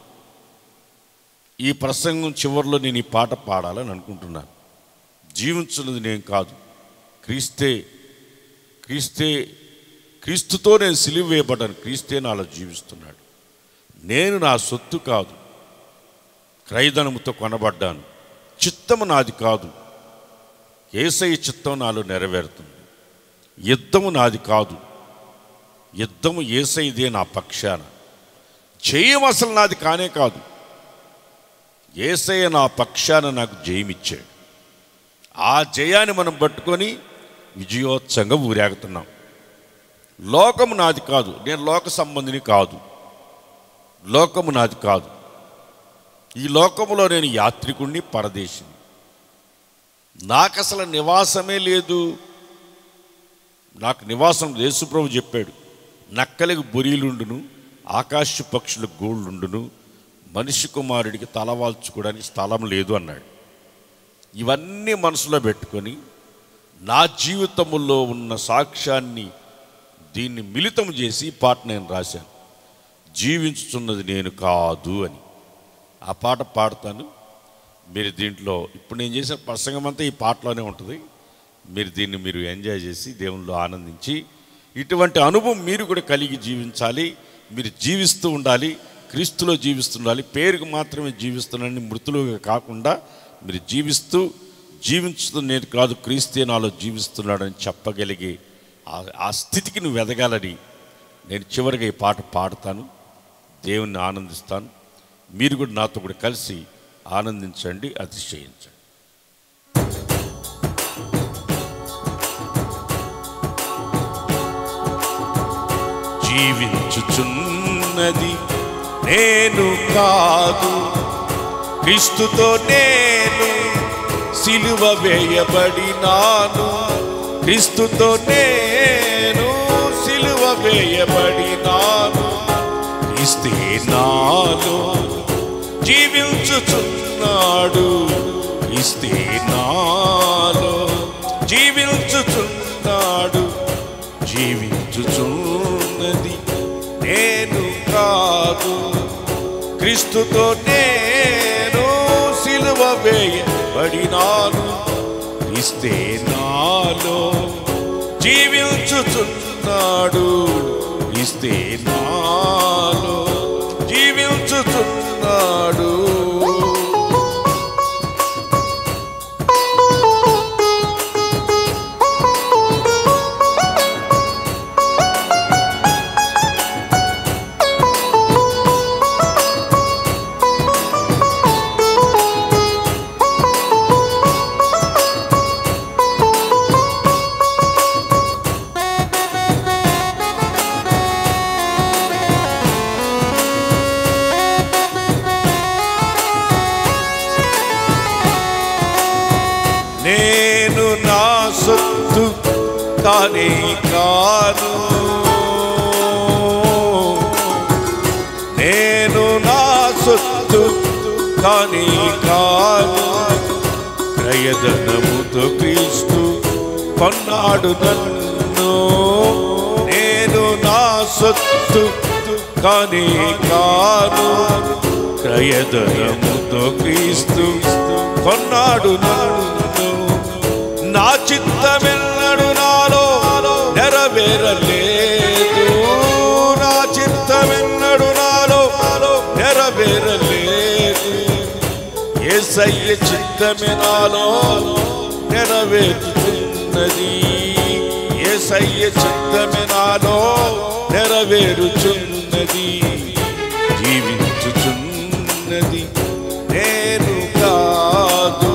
ఈ ప్రసంగం చివరిలో నేను ఈ పాట పాడాలని అనుకుంటున్నాను జీవించున్నది నేను కాదు క్రీస్తే క్రీస్తే క్రీస్తుతో నేను సిలువ వేయబడ్డాను క్రీస్తే నాలో జీవిస్తున్నాడు నేను నా సొత్తు కాదు క్రైదనముతో కొనబడ్డాను చిత్తము నాది కాదు ఏసై చిత్తం నాలో నెరవేరుతుంది యుద్ధము నాది కాదు యుద్ధము ఏసైదే నా పక్షాన జయం అసలు నాది కానే కాదు ఏసయ్య నా పక్షాన నాకు జయమిచ్చాడు ఆ జయాన్ని మనం పట్టుకొని విజయోత్సవంగా ఊరేగుతున్నాం లోకము నాది కాదు నేను లోక సంబంధిని కాదు లోకము నాది కాదు ఈ లోకములో నేను యాత్రికుణ్ణి పరదేశిని నాకు అసలు నివాసమే లేదు నాకు నివాసం యేసుప్రభు చెప్పాడు నక్కలకు బొరీలుండును ఆకాశ పక్షులకు గూళ్ళుండును మనిషి కుమారుడికి తలవాల్చుకోవడానికి స్థలం లేదు అన్నాడు ఇవన్నీ మనసులో పెట్టుకొని నా జీవితములో ఉన్న సాక్ష్యాన్ని దీన్ని మిళితం చేసి ఈ పాట నేను రాశాను జీవించుతున్నది నేను కాదు అని ఆ పాట పాడతాను మీరు దీంట్లో ఇప్పుడు నేను చేసిన ప్రసంగం అంతా ఈ పాటలోనే ఉంటుంది మీరు దీన్ని మీరు ఎంజాయ్ చేసి దేవునిలో ఆనందించి ఇటువంటి అనుభవం మీరు కూడా కలిగి జీవించాలి మీరు జీవిస్తూ ఉండాలి క్రీస్తులో జీవిస్తుండాలి పేరుకు మాత్రమే జీవిస్తున్నానని మృతులుగా కాకుండా మీరు జీవిస్తూ జీవించుతూ నేను కాదు క్రీస్తే నాలో జీవిస్తున్నాడని చెప్పగలిగే ఆ- ఆ స్థితికి నువ్వు ఎదగాలని నేను చివరిగా ఈ పాట పాడతాను దేవుణ్ణి ఆనందిస్తాను మీరు కూడా నాతో కూడా కలిసి ఆనందించండి అతిశయించండి జీవించుచున్నది నేను కాదు క్రీస్తుతో నేను సిలువ వేయబడినాను క్రీస్తుతో నేను సిలువ వేయబడినాను క్రీస్తే నాలో జీవించుచున్నాడు క్రీస్తే నాలో జీవించుచున్నాడు జీవించుచున్నది నేను కాదు క్రీస్తుతో నేను సిలువ వేయబడినాను క్రీస్తే నాలో జీవించుచున్నాడు క్రీస్తే నాలో జీవించుచున్నాడు నేను నా సొత్తు కానే కాను నేను నా సొత్తు కానే కాను క్రయధనముతో క్రీస్తు కొన్నాడు నన్ను నేను నా సొత్తు కానే కాను క్రయధనముతో క్రీస్తు కొన్నాడు నన్ను నా చిత్తమెన్నడు నాలో నెరవేరలేదు నా చిత్తమెన్నడు నాలో నెరవేరలేదు ఏసయ్య చిత్తమే నాలో నెరవేరుచున్నది ఏసయ్య చిత్తమే నాలో నెరవేరుచున్నది జీవించుచున్నది నేను కాదు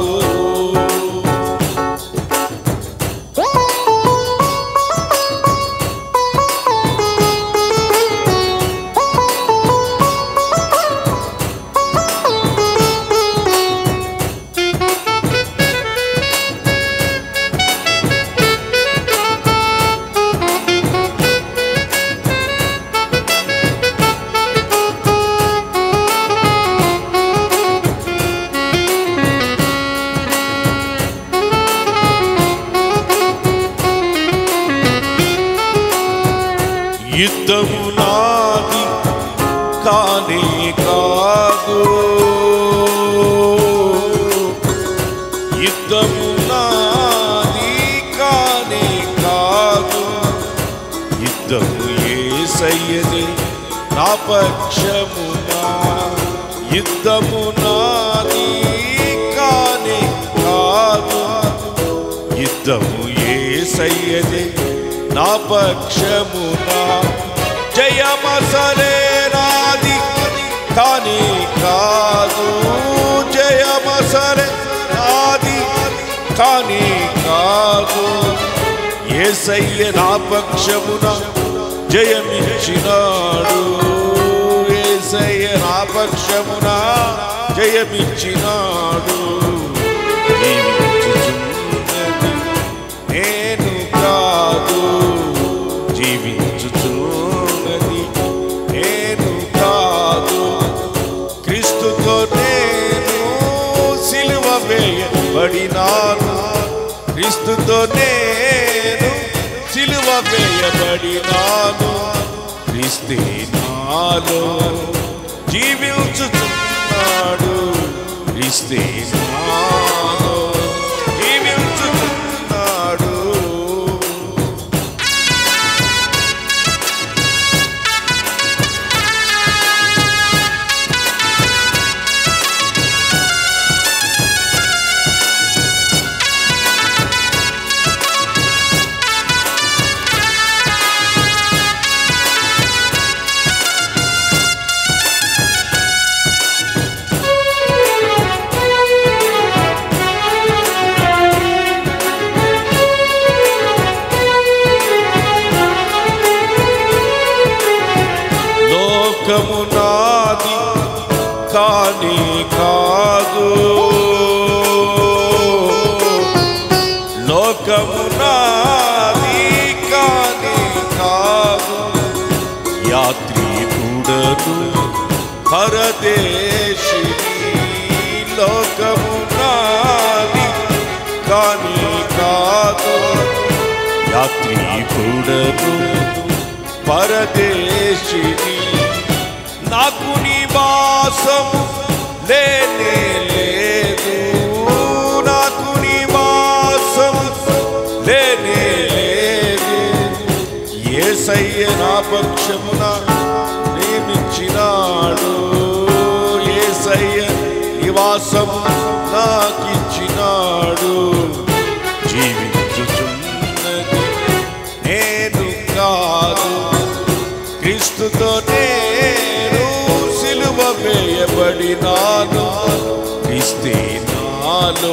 యుద్ధము నాది కానే కాదు యుద్ధము నాది కానే కాదు యుద్ధము ఏసయ్యది నా పక్షమునా యుద్ధము నాది కానే కాదు యుద్ధము ఏసయ్యది నా పక్షమునా జయమసలే నాది కానీ కాదు జయమసలే నాది కానీ కాదు ఏసయ్య నా పక్షమున జయమిచ్చినాడు ఏసయ్య నా పక్షమున జయమిచ్చినాడు జీవించుచున్నది నేను కాదు జీవించుచున్నది నేను కాదు క్రీస్తుతో నేను సిలువ వేయబడినాను క్రీస్తుతో నేను సిలువ వేయబడినాను క్రీస్తే నాలో జీవించుచున్నాడు క్రీస్తే నాలో జీవించుచున్నాడు లోకము నాది కానీ కాదు లోకము నాది కానీ కాదు యాత్రికుడను పరదేశి లోకము నాది కానీ కాదు యాత్రికుడను పరదేశిని నాకు నివాసము లేనే లేదు నాకు నివాసము లేనే లేదు ఏసయ్య నా పక్షమున నియమించినాడు ఏసయ్య నివాసము నాకిచ్చినాడు జీవించుచున్నది నేను కాదు క్రీస్తుతో నేను సిలువ వేయబడినాను క్రీస్తే నాలో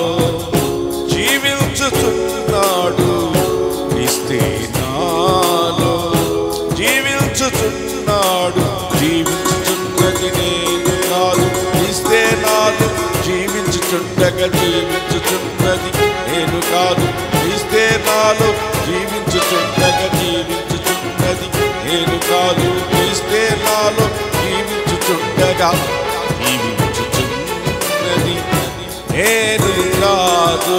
జీవించుచున్నాడు క్రీస్తే నాలో జీవించుచున్నాడు జీవించుచున్నది నేను కాదు క్రీస్తే నాలో జీవించుచుండగా జీవించుచున్నది నేను కాదు క్రీస్తే నాలో జీవించుచుండగా జీవించుచున్నది నేను కాదు క్రీస్తే నాలో జీవించుచుండగా జీవించుచున్నది నేను కాదు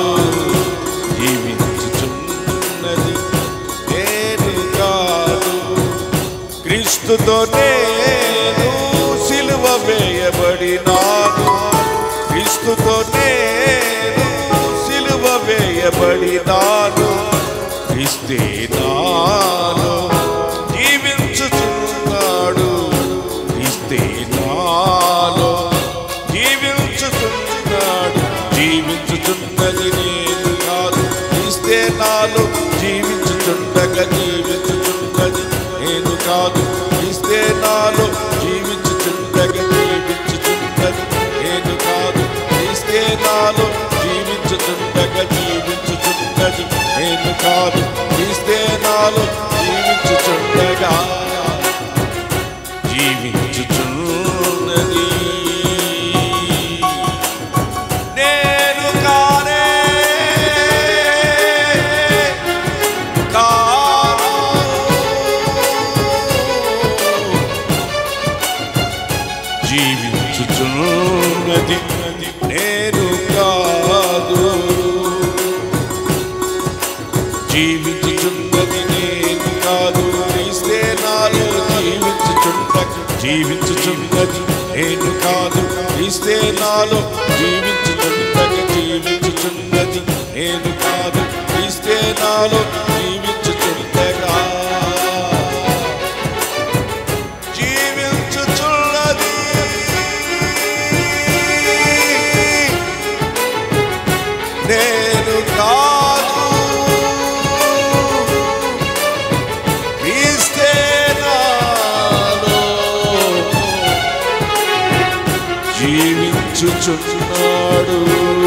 జీవించుచున్నది నేను కాదు క్రీస్తుతో నేను సిలువ వేయబడినాను క్రీస్తుతో నేను సిలువ వేయబడినాను క్రీస్తే నాలో జీవించుచున్నాడు క్రీస్తే నాలో జీవించుచున్నాడు జీవించుచున్నది నేను కాదు క్రీస్తే నాలో జీవించుచుండగా జీవించుచున్నది నేను కాదు క్రీస్తే నాలో జీవించుచుండగా జీవించుచున్నది నేను కాదు క్రీస్తే నాలో జీవించుచుండగా జీవించుచున్నది నేను కాదు క్రీస్తే నాలో జీవించుచుండగా జీవించుచున్నది నేను కానే కాను జీవించుచున్నది నేను కాదు జీవించుచున్నది నేను కాదు క్రీస్తే నాలో జీవించుచుండ జీవించుచున్నది నేను కాదు క్రీస్తే నాలో జీవించుచుండగా జీవించుచున్నది నేను కాదు క్రీస్తే నాలో జీవించుచుండగా జీవించుచున్నది నేను కాదు క్రీస్తే నాలో జీవించుచున్నాడు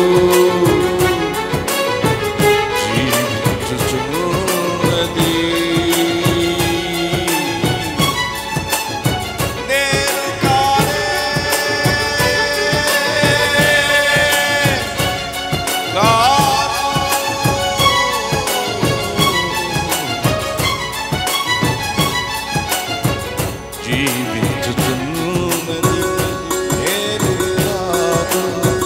జీవించుచున్నది నేను కానే జీవించుచున్నది నేను కాదు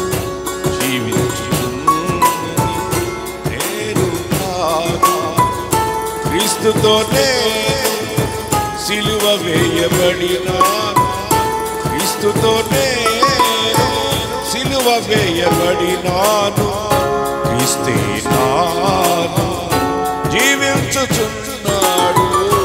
జీవించుచున్నది నేను కాదు క్రీస్తుతోనే సిలువ వేయబడిన క్రీస్తుతోనే సిలువ సిలువ వేయబడినాను క్రీస్తే నాను జీవించుచున్నాడు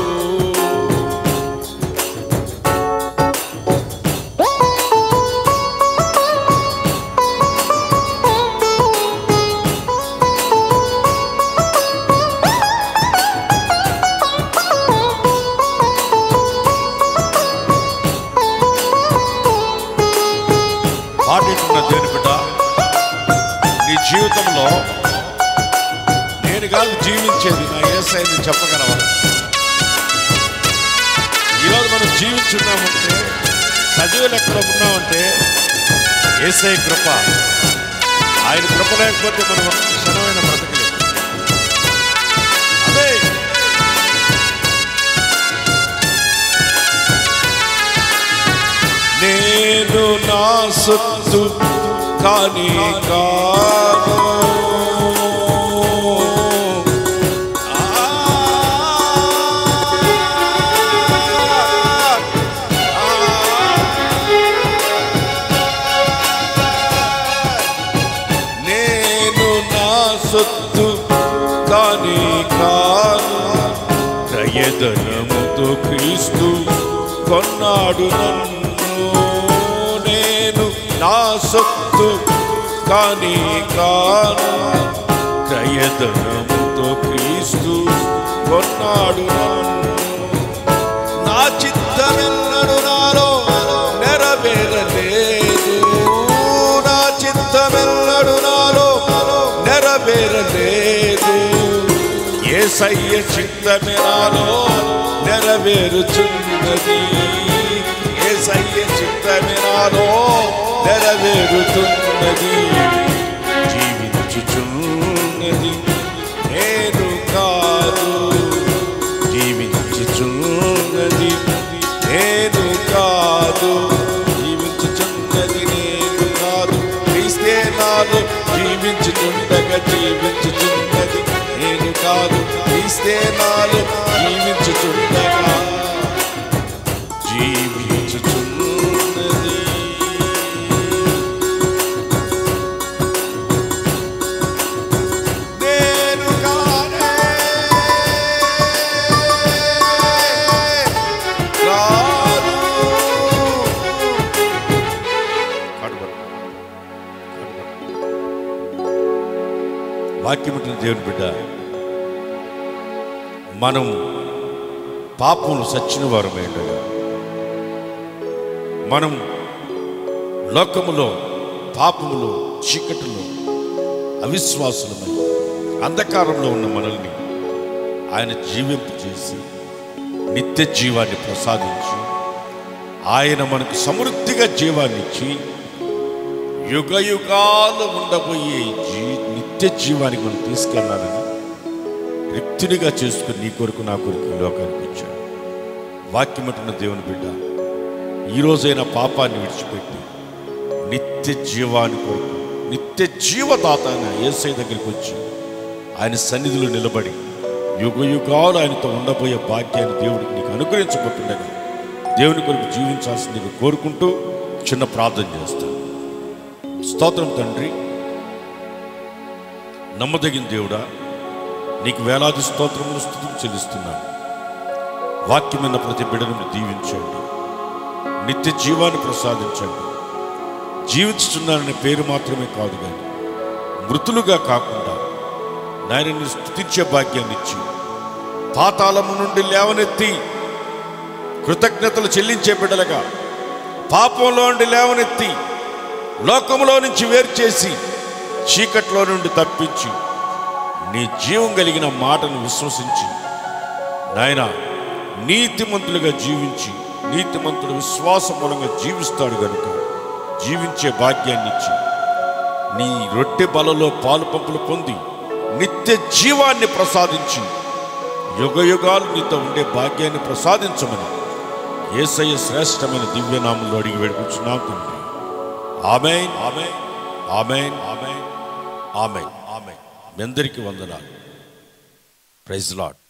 పాటింటున్న దేని బిడ్డ నీ జీవితంలో నేను కాదు జీవించేది నా ఏసైని చెప్పగలవా ఈరోజు మనం జీవించున్నామంటే సజీవులు ఎక్కడ ఉన్నామంటే ఏసై కృప ఆయన కృప లేకపోతే మనం ఒక్క క్షణమైన బ్రతకలేదు అదే నేను నా సొత్తు కానీ కాను నేను నా సొత్తు కానీ కాను ప్రయదనముతో క్రీస్తు కొన్నాడు నన్ను నేను నా సొత్తు కానీ కాను క్రయదనముతో క్రీస్తు కొన్నాడు నన్ను నా చిత్తమెన్నడు నాలో నెరవేరలేదు నా చిత్తమెన్నడు నాలో నెరవేరలేదు ఏసయ్య చిత్తమే నాలో నెరవేరుచున్నది ఏసయ్య చిత్తమే నాలో నెరవేరుతున్నది జీవించుచున్నది నేను కాదు జీవించుచున్నది నేను కాదు జీవించుచున్నది నేను కాదు క్రీస్తే నాలో జీవించుచుండగా జీవించుచున్నది నేను కాదు క్రీస్తే నాలో జీవించుచుండగా జీవించుచున్నది నేను కానే కాదు. వాక్యం ఉంటుంది దేవుని బిడ్డ మనం పాపములు సచ్చిన వారమైండగా మనం లోకములో పాపములో చీకటిలో అవిశ్వాసులమై అంధకారంలో ఉన్న మనల్ని ఆయన జీవింపు చేసి నిత్య జీవాన్ని ప్రసాదించి ఆయన మనకు సమృద్ధిగా జీవాన్ని ఇచ్చి యుగ యుగాలు ఉండబోయే జీ నిత్య జీవానికి మనం తీసుకెళ్ళాలని రిక్తునిగా చేసుకుని నీ కొరకు నా కొరకు ఈ లోకానికి వచ్చాడు వాక్యమటున్న దేవుని బిడ్డ ఈ రోజైన పాపాన్ని విడిచిపెట్టి నిత్య జీవాని కొరకు నిత్య జీవదాత అయిన ఏసై దగ్గరికి వచ్చి ఆయన సన్నిధిలో నిలబడి యుగ యుగాలు ఆయనతో ఉండబోయే భాగ్యాన్ని దేవుడికి నీకు అనుగ్రహించబోతుండగా దేవుని కొరకు జీవించాల్సిందిగా కోరుకుంటూ చిన్న ప్రార్థన చేస్తాను స్తోత్రం తండ్రి నమ్మదగిన దేవుడా నీకు వేలాది స్తోత్రములు స్థుతులు చెల్లిస్తున్నాను వాక్యమైన ప్రతి బిడను దీవించండి నిత్య జీవాన్ని ప్రసాదించండి జీవించుతున్నాననే పేరు మాత్రమే కాదు కానీ మృతులుగా కాకుండా నాయనని స్థుతించే భాగ్యాన్ని ఇచ్చి పాతాళము నుండి లేవనెత్తి కృతజ్ఞతలు చెల్లించే బిడ్డలుగా పాపంలో నుండి లేవనెత్తి లోకంలో నుంచి వేరు చేసి చీకట్లో నుండి తప్పించి నీ జీవం కలిగిన మాటను విశ్వసించి నాయన నీతిమంతులుగా జీవించి నీతిమంతుడు విశ్వాస మూలంగా జీవిస్తాడు గనుక జీవించే భాగ్యాన్ని ఇచ్చి నీ రొట్టె బలలో పాలు పంపులు పొంది నిత్య జీవాన్ని ప్రసాదించి యుగ యుగాలు నీతో ఉండే భాగ్యాన్ని ప్రసాదించమని ఏసయ్య శ్రేష్టమైన దివ్యనామంలో అడిగి వేడుకుంటున్నాం తండ్రి amen amen amen amen amen amen మీ అందరికీ వందనాలు ప్రైజ్ లాడ్